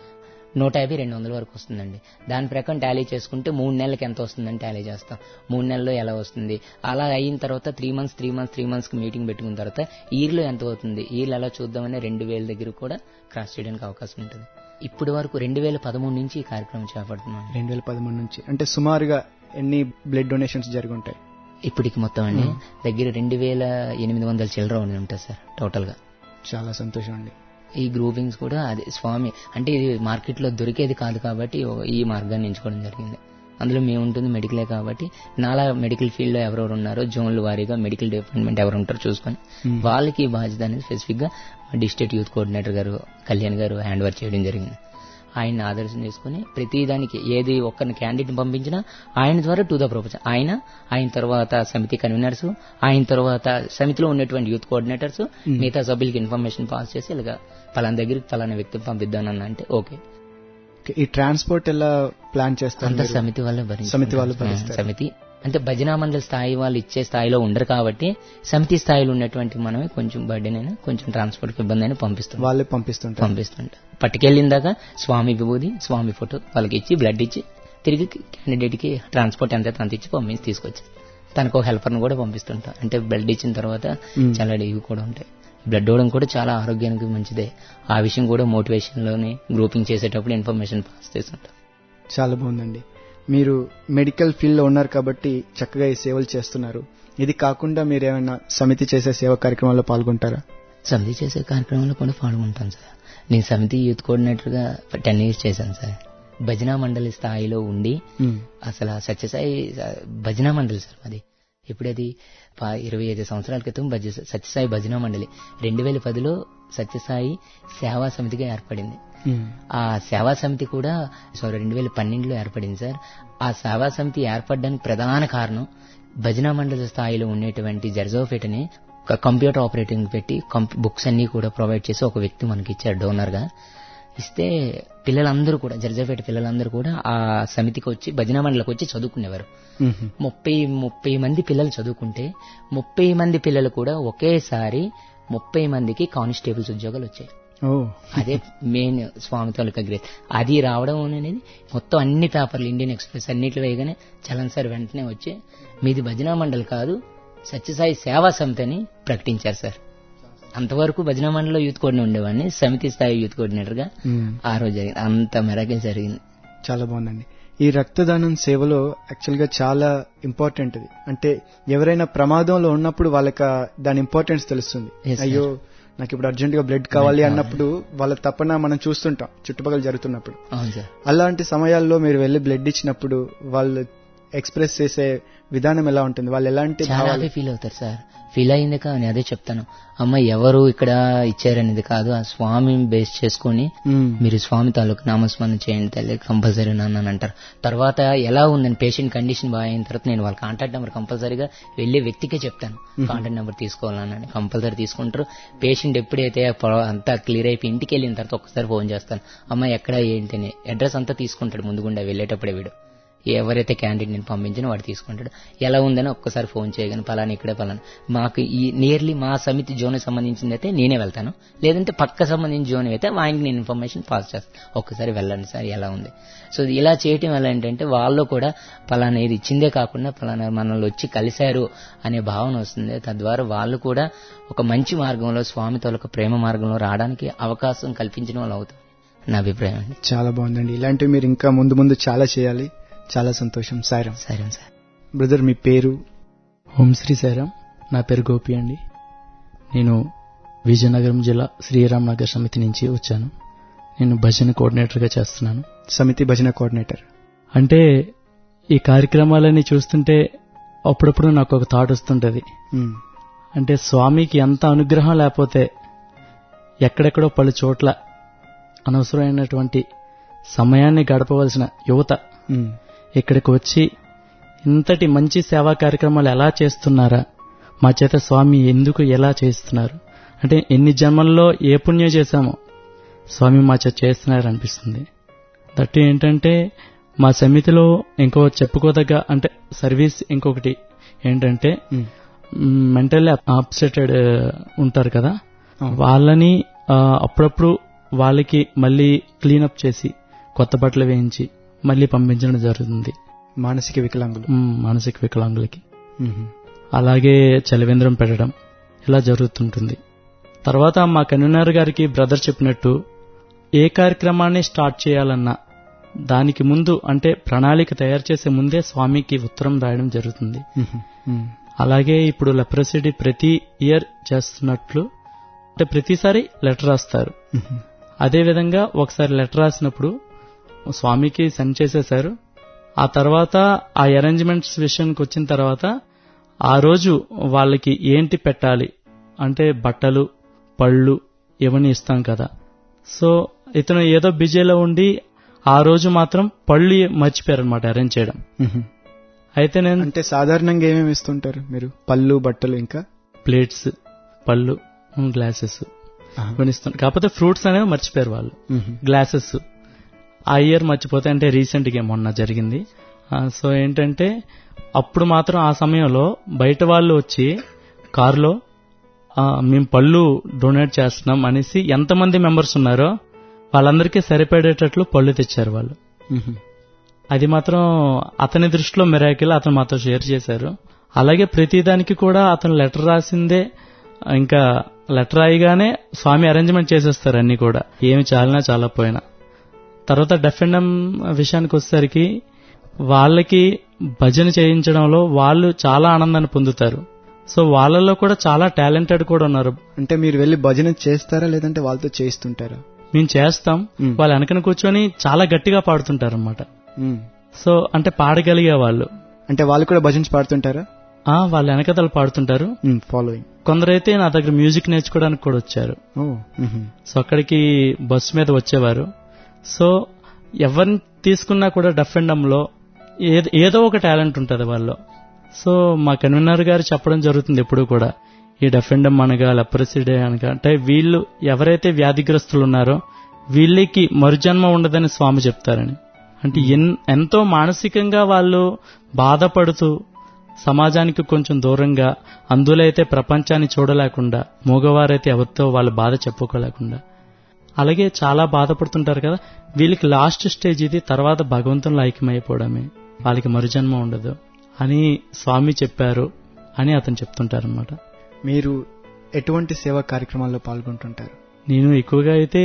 నూట యాభై రెండు వందల వరకు వస్తుందండి దాని ప్రకారం టాలీ చేసుకుంటే మూడు నెలలకి ఎంత వస్తుందని టాలీ చేస్తాం మూడు నెలల్లో ఎలా వస్తుంది అలా అయిన తర్వాత three months three months three మంత్స్కి మీటింగ్ పెట్టుకున్న తర్వాత ఇయర్లో ఎంత అవుతుంది ఇయర్లు ఎలా చూద్దామని రెండు వేల దగ్గర కూడా క్రాస్ చేయడానికి అవకాశం ఉంటుంది ఇప్పటి వరకు రెండు వేల పదమూడు నుంచి ఈ కార్యక్రమం చేపడుతున్నాం రెండు వేల పదమూడు నుంచి అంటే సుమారుగా ఎన్ని బ్లడ్ డొనేషన్స్ జరుగుంటాయి ఇప్పటికి మొత్తం అండి దగ్గర రెండు వేల ఎనిమిది వందల చిల్లర ఉండి ఉంటుంది సార్ టోటల్గా చాలా సంతోషం అండి ఈ గ్రూపింగ్స్ కూడా అదే స్వామి అంటే ఇది మార్కెట్లో దొరికేది కాదు కాబట్టి ఓ- ఈ మార్గాన్ని ఎంచుకోవడం జరిగింది అందులో మేము ఉంటుంది మెడికలే కాబట్టి నాలా మెడికల్ ఫీల్డ్ లో ఎవరెవరు ఉన్నారో జోన్ల వారీగా మెడికల్ డిపార్ట్మెంట్ ఎవరు ఉంటారో చూసుకొని వాళ్ళకి ఈ బాధ్యత అనేది స్పెసిఫిక్ గా డిస్ట్రిక్ట్ యూత్ కోఆర్డినేటర్ గారు కళ్యాణ్ గారు హ్యాండ్ వర్క్ చేయడం జరిగింది ఆయన ఆదర్శం చేసుకుని ప్రతి దానికి ఏది ఒక్కరిని క్యాండిడేట్ పంపించినా ఆయన ద్వారా టు ద ప్రొఫెషన్ ఆయన ఆయన తర్వాత సమితి కన్వీనర్స్ ఆయన తర్వాత సమితిలో ఉన్నటువంటి యూత్ కోఆర్డినేటర్స్ మిగతా సభ్యులకి ఇన్ఫర్మేషన్ పాస్ చేసి ఇలాగా పలానా దగ్గరికి పలానా వ్యక్తిని పంపిద్దానన్న అంటే ఓకే ఓకే, ఈ ట్రాన్స్పోర్ట్ ఎలా ప్లాన్ చేస్తారు అంతా మీరు? సమితి వాళ్ళే భరించుకుంటారు. సమితి వాళ్ళు ఆ, భరిస్తారు. సమితి అంటే భజనా మండలి స్థాయి వాళ్ళు ఇచ్చే స్థాయిలో ఉండరు కాబట్టి సమితి స్థాయిలో ఉన్నటువంటి మనమే కొంచెం బర్డెన్ అయినా కొంచెం ట్రాన్స్పోర్ట్ ఇబ్బంది అయినా పంపిస్తాం వాళ్ళే పంపిస్తుంటారు పంపిస్తుంటా పట్టుకెళ్ళిందాక స్వామి విభూది స్వామి ఫోటో వాళ్ళకి ఇచ్చి బ్లడ్ ఇచ్చి తిరిగి క్యాండిడేట్ కి ట్రాన్స్పోర్ట్ ఎంత అంత ఇచ్చి పంపించి తీసుకొచ్చి తనకు ఒక హెల్పర్ని కూడా పంపిస్తుంటాం అంటే బ్లడ్ ఇచ్చిన తర్వాత మ్మ్. చాలా ఇవి కూడా ఉంటాయి బ్లడ్ ఇవ్వడం కూడా చాలా ఆరోగ్యానికి మంచిదే ఆ విషయం కూడా మోటివేషన్ లోని గ్రూపింగ్ చేసేటప్పుడు ఇన్ఫర్మేషన్ పాస్ చేస్తుంటాం చాలా బాగుందండి మీరు మెడికల్ ఫీల్డ్ లో ఉన్నారు కాబట్టి చక్కగా ఈ సేవలు చేస్తున్నారు ఇది కాకుండా మీరు ఏమైనా సమితి చేసే సేవా కార్యక్రమాల్లో పాల్గొంటారా సమితి చేసే కార్యక్రమంలో కూడా పాల్గొంటాను సార్ నేను సమితి యూత్ కోఆర్డినేటర్ గా టెన్ ఇయర్స్ చేశాను సార్ భజనా మండలి స్థాయిలో ఉండి మ్మ్. అసలు ఆ సత్యసాయి ఆ, భజనా మండలి సార్ అది ఇప్పుడు అది పా- ఇరవై ఐదు సంవత్సరాల క్రితం భజ సత్యసాయి భజనా మండలి రెండు వేల పదిలో సత్యసాయి సేవా సమితిగా ఏర్పడింది మ్మ్. ఆ సేవా సమితి కూడా సారీ రెండు వేల పన్నెండులో ఏర్పడింది సార్ ఆ సేవా సమితి ఏర్పడడానికి ప్రధాన కారణం భజనా మండలి స్థాయిలో ఉండేటువంటి జర్జోఫెట్ అని ఒక కంప్యూటర్ ఆపరేటింగ్ పెట్టి బుక్స్ అన్ని కూడా ప్రొవైడ్ చేసి ఒక వ్యక్తి మనకి ఇచ్చారు డోనర్ గా ఇస్తే పిల్లలందరూ కూడా జర్జోఫేట పిల్లలందరూ కూడా ఆ సమితికి వచ్చి భజనా మండలికి వచ్చి చదువుకునేవారు మ్మ్. ముప్పై ముప్పై మంది పిల్లలు చదువుకుంటే ముప్పై మంది పిల్లలు కూడా ఒకేసారి ముప్పై మందికి కానిస్టేబుల్స్ ఉద్యోగాలు వచ్చాయి ఓ అదే మెయిన్ స్వామి తాలూకా గ్రేట్ అది రావడం అనేది మొత్తం అన్ని పేపర్లు ఇండియన్ ఎక్స్ప్రెస్ అన్నిట్లో వేయగానే చలన్ సార్ వెంటనే వచ్చి మీది భజనా మండలి కాదు సత్యసాయి సేవా సమితి అని ప్రకటించారు సార్ అంతవరకు భజనా మండలిలో యూత్ కోఆర్డినేటర్ ఉండేవాడిని సమితి స్థాయి యూత్ కోఆర్డినేటర్ గా మ్మ్. ఆ రోజు జరిగింది అంత మెరకే జరిగింది చాలా బాగుందండి ఈ రక్తదానం సేవలో యాక్చువల్ గా చాలా ఇంపార్టెంట్ ఇది అంటే ఎవరైనా ప్రమాదంలో ఉన్నప్పుడు వాళ్ళకి ఆ దాని ఇంపార్టెన్స్ తెలుస్తుంది Yes, sir. అయ్యో నాకు ఇప్పుడు అర్జెంట్ గా బ్లడ్ కావాలి అన్నప్పుడు వాళ్ళ తప్పన మనం చూస్తుంటాం చుట్టుపక్కల జరుగుతున్నప్పుడు అవును సార్ అలాంటి సమయాల్లో మీరు వెళ్ళి బ్లడ్ ఇచ్చినప్పుడు వాళ్ళు ఎక్స్ప్రెస్ చేసే విధానం ఎలా ఉంటుంది వాళ్ళు ఎలాంటి చాలా భావాలు హ్యాపీ ఫీల్ అవుతారు సార్ ఫీల్ అయింది కానీ అదే చెప్తాను అమ్మ ఎవరు ఇక్కడ ఇచ్చారనేది కాదు ఆ స్వామి బేస్ చేసుకొని మ్మ్. మీరు స్వామి తాలూకు నామస్మరణ చేయండి తల్లి కంపల్సరీ నాన్న అని అంటారు తర్వాత ఎలా ఉందని పేషెంట్ కండిషన్ బాగా అయిన తర్వాత నేను వాళ్ళ కాంటాక్ట్ నెంబర్ కంపల్సరీగా వెళ్ళే వ్యక్తికే చెప్తాను కాంటాక్ట్ నెంబర్ తీసుకోవాలని కంపల్సరీ తీసుకుంటారు పేషెంట్ ఎప్పుడైతే ఆ పొ- అంతా క్లియర్ అయిపోయి ఇంటికి వెళ్ళిన తర్వాత ఒక్కసారి ఫోన్ చేస్తాను అమ్మ ఎక్కడ ఏంటి అని అడ్రస్ అంతా తీసుకుంటాడు ముందుగుండా వెళ్ళేటప్పుడే వీడు ఎవరైతే క్యాండిడేట్ నేను పంపించినా వాడు తీసుకుంటాడు ఎలా ఉందని ఒక్కసారి ఫోన్ చేయగానే పలానా ఇక్కడే పలానా మాకు ఈ నియర్లీ మా సమితి జోన్ సంబంధించింది అయితే నేనే వెళ్తాను లేదంటే పక్క సంబంధించిన జోన్ అయితే ఆయనకి నేను ఇన్ఫర్మేషన్ పాస్ చేస్తాను ఒక్కసారి వెళ్ళండి సార్ ఎలా ఉంది సో ఇలా చేయటం వల్ల ఏంటంటే వాళ్ళు కూడా పలానా ఇది ఇచ్చిందే కాకుండా పలానా మనల్ని వచ్చి కలిశారు అనే భావన వస్తుంది తద్వారా వాళ్ళు కూడా ఒక మంచి మార్గంలో స్వామి తాలూకా ప్రేమ మార్గంలో రావడానికి అవకాశం కల్పించడం వాళ్ళు అవుతుంది నా అభిప్రాయం అండి చాలా బాగుందండి ఇలాంటివి మీరు ఇంకా ముందు ముందు చాలా చేయాలి చాలా సంతోషం సాయిరం సరే సార్ బ్రదర్ మీ పేరు ఓం శ్రీ సాయిరామ్ నా పేరు గోపి అండి నేను విజయనగరం జిల్లా శ్రీరామ్ నగర్ సమితి నుంచి వచ్చాను నేను భజన కోఆర్డినేటర్గా చేస్తున్నాను సమితి భజన కోఆర్డినేటర్ అంటే ఈ కార్యక్రమాలన్నీ చూస్తుంటే అప్పుడప్పుడు నాకు ఒక థాట్ వస్తుంటది మ్మ్. అంటే స్వామికి ఎంత అనుగ్రహం లేకపోతే ఎక్కడెక్కడో పలు చోట్ల అనవసరమైనటువంటి సమయాన్ని గడపవలసిన యువత మ్మ్. ఇక్కడికి వచ్చి ఇంతటి మంచి సేవా కార్యక్రమాలు ఎలా చేస్తున్నారా మా చేత స్వామి ఎందుకు ఎలా చేస్తున్నారు అంటే ఎన్ని జన్మల్లో ఏ పుణ్యం చేశామో స్వామి మా చేత చేస్తున్నారు అనిపిస్తుంది దట్టు ఏంటంటే మా సమితిలో ఇంకో చెప్పుకోదగ్గ అంటే సర్వీస్ ఇంకొకటి ఏంటంటే మ్మ్. మెంటల్లీ అప్సెటెడ్ ఉంటారు కదా అవును. వాళ్ళని ఆ, అప్పుడప్పుడు వాళ్ళకి మళ్ళీ క్లీనప్ చేసి కొత్త బట్టలు వేయించి మళ్ళీ పంపించడం జరుగుతుంది మానసిక వికలాంగులు మ్, మానసిక వికలాంగులకి మ్మ్. అలాగే చలివేంద్రం పెట్టడం ఇలా జరుగుతుంటుంది తర్వాత మా కన్వీనర్ గారికి బ్రదర్ చెప్పినట్టు ఏ కార్యక్రమాన్ని స్టార్ట్ చేయాలన్నా దానికి ముందు అంటే ప్రణాళిక తయారు చేసే ముందే స్వామికి ఉత్తరం రాయడం జరుగుతుంది మ్మ్. మ్మ్. అలాగే ఇప్పుడు లెప్రసిటీ ప్రతి ఇయర్ చేస్తున్నట్లు అంటే ప్రతిసారి లెటర్ రాస్తారు మ్మ్. అదే విధంగా ఒకసారి లెటర్ రాసినప్పుడు స్వామికి సెండ్ చేసేశారు ఆ తర్వాత ఆ అరేంజ్మెంట్స్ విషయానికి వచ్చిన తర్వాత ఆ రోజు వాళ్ళకి ఏంటి పెట్టాలి అంటే బట్టలు పళ్ళు ఇవన్నీ ఇస్తాం కదా సో ఇతను ఏదో బిజీలో ఉండి ఆ రోజు మాత్రం పళ్ళు మర్చిపోయారనమాట అరేంజ్ చేయడం మ్మ్. అయితే నేను అంటే సాధారణంగా ఏమేమి ఇస్తుంటారు మీరు పళ్ళు బట్టలు ఇంకా ప్లేట్స్ పళ్ళు గ్లాసెస్ ఆహా. కొనిస్తాను కాకపోతే ఫ్రూట్స్ అనేవి మర్చిపోయారు వాళ్ళు మ్మ్. గ్లాసెస్ ఆ ఇయర్ మర్చిపోతే అంటే రీసెంట్గా మొన్న జరిగింది ఆ, సో ఏంటంటే అప్పుడు మాత్రం ఆ సమయంలో బయట వాళ్ళు వచ్చి కారులో ఆ, మేము పళ్ళు డొనేట్ చేస్తున్నాం అనేసి ఎంతమంది మెంబర్స్ ఉన్నారో వాళ్ళందరికీ సరిపడేటట్లు పళ్ళు తెచ్చారు వాళ్ళు మ్మ్. అది మాత్రం అతని దృష్టిలో మెరాకిల్ అతను మాతో షేర్ చేశారు అలాగే ప్రతిదానికి కూడా అతను లెటర్ రాసిందే ఇంకా లెటర్ రాయిగానే స్వామి అరేంజ్మెంట్ చేసేస్తారు అన్ని కూడా ఏమి చాలినా చాలా పోయినా తర్వాత డెఫెండం విషయానికి వచ్చేసరికి వాళ్ళకి భజన చేయించడంలో వాళ్ళు చాలా ఆనందాన్ని పొందుతారు సో వాళ్ళలో కూడా చాలా టాలెంటెడ్ కూడా ఉన్నారు అంటే మీరు వెళ్ళి భజన చేస్తారా లేదంటే వాళ్ళతో చేయిస్తుంటారా మేము చేస్తాం మ్. వాళ్ళ వెనకన కూర్చొని చాలా గట్టిగా పాడుతుంటారు అనమాట మ్మ్. సో అంటే పాడగలిగే వాళ్ళు అంటే వాళ్ళు కూడా భజన్స్ పాడుతుంటారా ఆ వాళ్ళ వెనకతలు పాడుతుంటారు ఫాలోయింగ్ కొందరైతే నా దగ్గర మ్యూజిక్ నేర్చుకోవడానికి కూడా వచ్చారు ఓ మ్మ్. సో అక్కడికి బస్సు మీద వచ్చేవారు సో ఎవరిని తీసుకున్నా కూడా డఫెండంలో ఏదో ఏదో ఒక టాలెంట్ ఉంటుంది వాళ్ళు సో మా కన్వీనర్ గారు చెప్పడం జరుగుతుంది ఎప్పుడు కూడా ఈ డఫెండం అనగా లెప్రసిడే అనగా అంటే వీళ్ళు ఎవరైతే వ్యాధిగ్రస్తులు ఉన్నారో వీళ్ళకి మరుజన్మ ఉండదని స్వామి చెప్తారని అంటే ఎన్- ఎంతో మానసికంగా వాళ్ళు బాధపడుతూ సమాజానికి కొంచెం దూరంగా అందులో అయితే ప్రపంచాన్ని చూడలేకుండా మూగవారైతే ఎవరితో వాళ్ళ బాధ చెప్పుకోలేకుండా అలాగే చాలా బాధపడుతుంటారు కదా వీళ్ళకి లాస్ట్ స్టేజ్ ఇది తర్వాత భగవంతునిలో ఐక్యమైపోవడమే వాళ్ళకి మరుజన్మ ఉండదు అని స్వామి చెప్పారు అని అతను చెప్తుంటారనమాట మీరు ఎటువంటి సేవా కార్యక్రమాల్లో పాల్గొంటుంటారు నేను ఎక్కువగా అయితే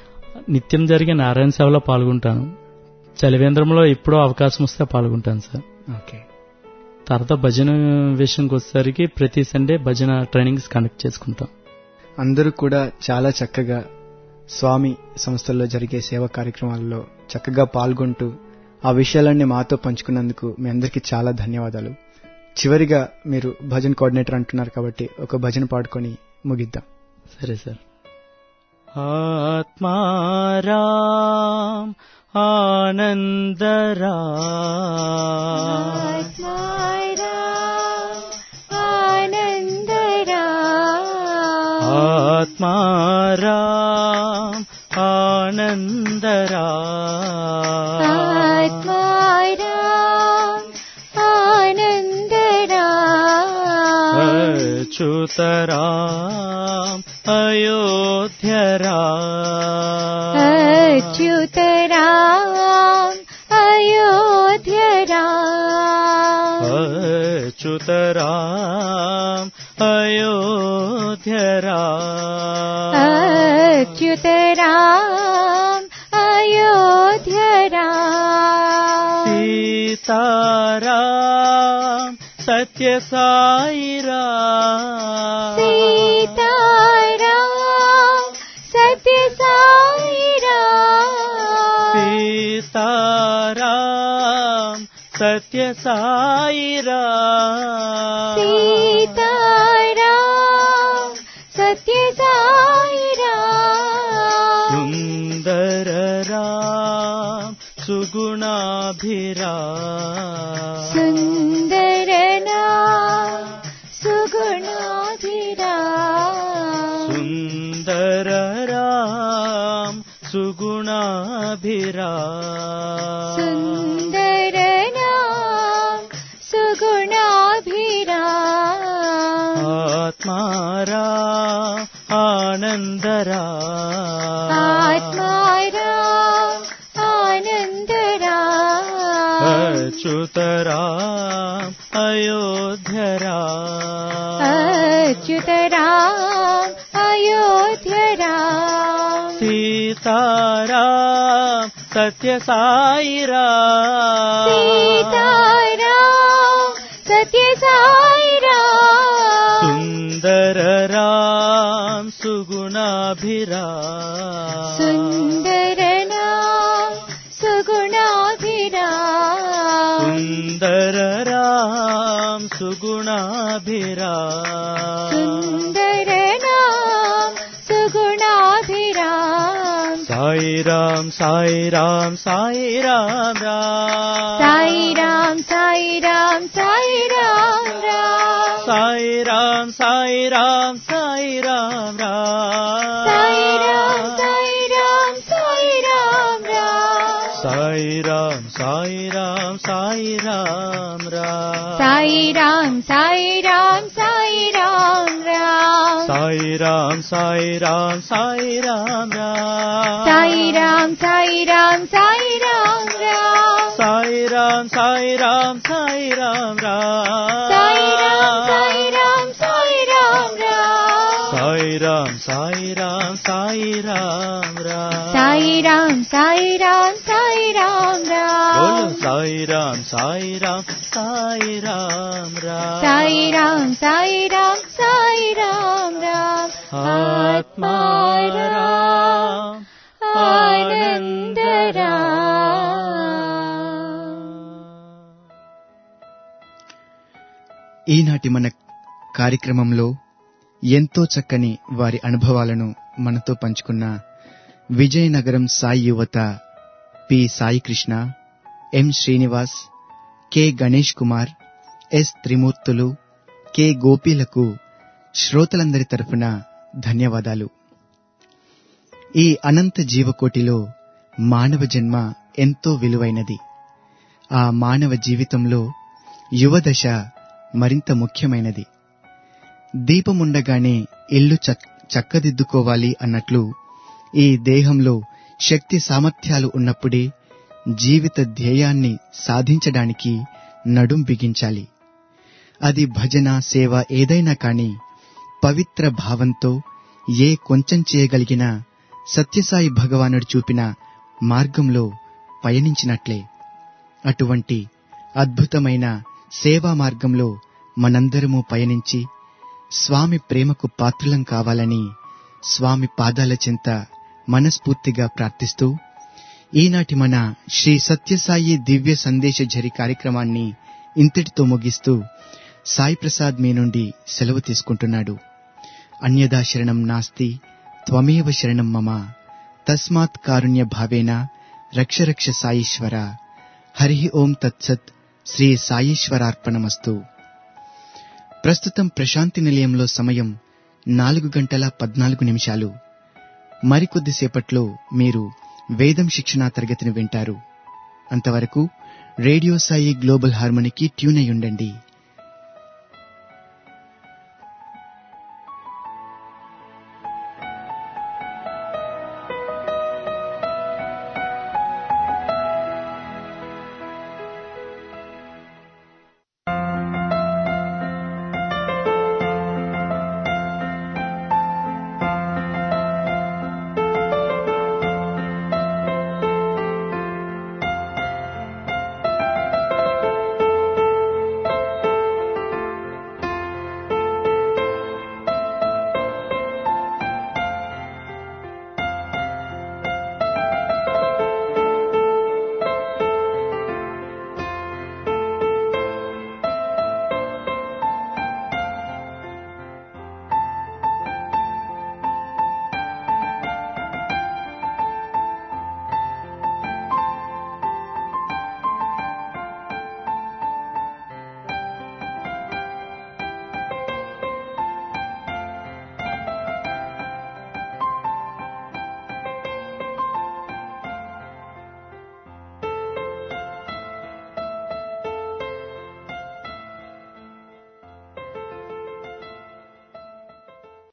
నిత్యం జరిగే నారాయణ సేవలో పాల్గొంటాను చలివేంద్రంలో ఎప్పుడో అవకాశం వస్తే పాల్గొంటాను సార్ ఓకే తర్వాత భజన విషయంకి వచ్చేసరికి ప్రతి సండే భజన ట్రైనింగ్స్ కండక్ట్ చేసుకుంటాం అందరూ కూడా చాలా చక్కగా స్వామి సంస్థల్లో జరిగే సేవా కార్యక్రమాల్లో చక్కగా పాల్గొంటూ ఆ విషయాలన్నీ మాతో పంచుకున్నందుకు మీ అందరికీ చాలా ధన్యవాదాలు చివరిగా మీరు భజన్ కోఆర్డినేటర్ అంటున్నారు కాబట్టి ఒక భజన పాడుకొని ముగిద్దాం సరే సార్ ఆత్మారాం ఆనందరా ఆత్మారాం ఆనందరా అచ్యుతరాం అయోధ్యరా అచ్యుతరాం అయోధ్యరా అచ్యుతరాం అయోధ్యరా అచ్యుతరాం అయోధ్యరా సీతారాం సత్యసాయిరా సీతారాం సత్యసాయిరా సీతారాం సత్యసాయిరా సీతారాం సత్యసాయిరా సుందరరాం సుగుణాభిరా సుందరనా సుగుణాధిరా సుందరరాం సుగుణాభిరా సుందరనా సుగుణాభిరా ఆత్మారా ఆనందరా ఆత్మారా ఆనందరా अच्युतराम अयोध्यराम अच्युत राम अयोध्य राम सीताराम सत्य साई राम सीताराम सत्य साई राम सुन्दर राम सुगुणाभिराम सुन्दर नाम सुगुणाभिराम सुन्दर राम सुगुणाभिराम सुन्दर नाम सुगुणाभिराम साई राम साई राम साई राम राम साई राम साई राम साई राम राम साई राम साई राम साई राम राम साई राम साई राम साई राम राम साई राम साई राम साई राम राम साई राम साई राम साई राम राम साई राम साई राम साई राम राम साई राम साई राम साई राम राम साई राम साई राम साई राम राम साई राम साई राम साई राम राम साई राम साई राम साई राम राम साई राम साई राम साई राम बोलो राम साई राम साई राम साई राम राम साई राम साई राम साई राम राम आत्मा राम आनंद ఈనాటి మన కార్యక్రమంలో ఎంతో చక్కని వారి అనుభవాలను మనతో పంచుకున్న విజయనగరం సాయి యువత P Sai Krishna M Srinivas K Ganesh Kumar S Trimurthulu K గోపీలకు శ్రోతలందరి తరఫున ధన్యవాదాలు ఈ అనంత జీవకోటిలో మానవ జన్మ ఎంతో విలువైనది ఆ మానవ జీవితంలో యువదశ మరింత ముఖ్యమైనది దీపముండగానే ఇల్లు చక్- చక్కదిద్దుకోవాలి అన్నట్లు ఈ దేహంలో శక్తి సామర్థ్యాలు ఉన్నప్పుడే జీవిత ధ్యేయాన్ని సాధించడానికి నడుం బిగించాలి అది భజన సేవ ఏదైనా కాని పవిత్ర భావంతో ఏ కొంచెం చేయగలిగినా సత్యసాయి భగవానుడు చూపిన మార్గంలో పయనించినట్లే అటువంటి అద్భుతమైన సేవా మార్గంలో మనందరము పయనించి స్వామి ప్రేమకు పాత్రులం కావాలని స్వామి పాదాల చెంత మనస్ఫూర్తిగా ప్రార్థిస్తూ ఈనాటి మన శ్రీ సత్యసాయి దివ్య సందేశ ఝరి కార్యక్రమాన్ని ఇంతటితో ముగిస్తూ సాయి ప్రసాద్ మీ నుండి సెలవు తీసుకుంటున్నాడు అన్యదా శరణం నాస్తి త్వమేవ శరణం మమ తస్మాత్ కారుణ్య భావేన రక్ష రక్ష సాయీశ్వర హరి ఓం తత్సత్ శ్రీ సాయీశ్వరార్పణమస్తు ప్రస్తుతం ప్రశాంతి నిలయంలో సమయం నాలుగు గంటల పద్నాలుగు నిమిషాలు మరికొద్దిసేపట్లో మీరు వేదం శిక్షణా తరగతిని వింటారు అంతవరకు రేడియో సాయి గ్లోబల్ హార్మోనికి ట్యూన్ అయి ఉండండి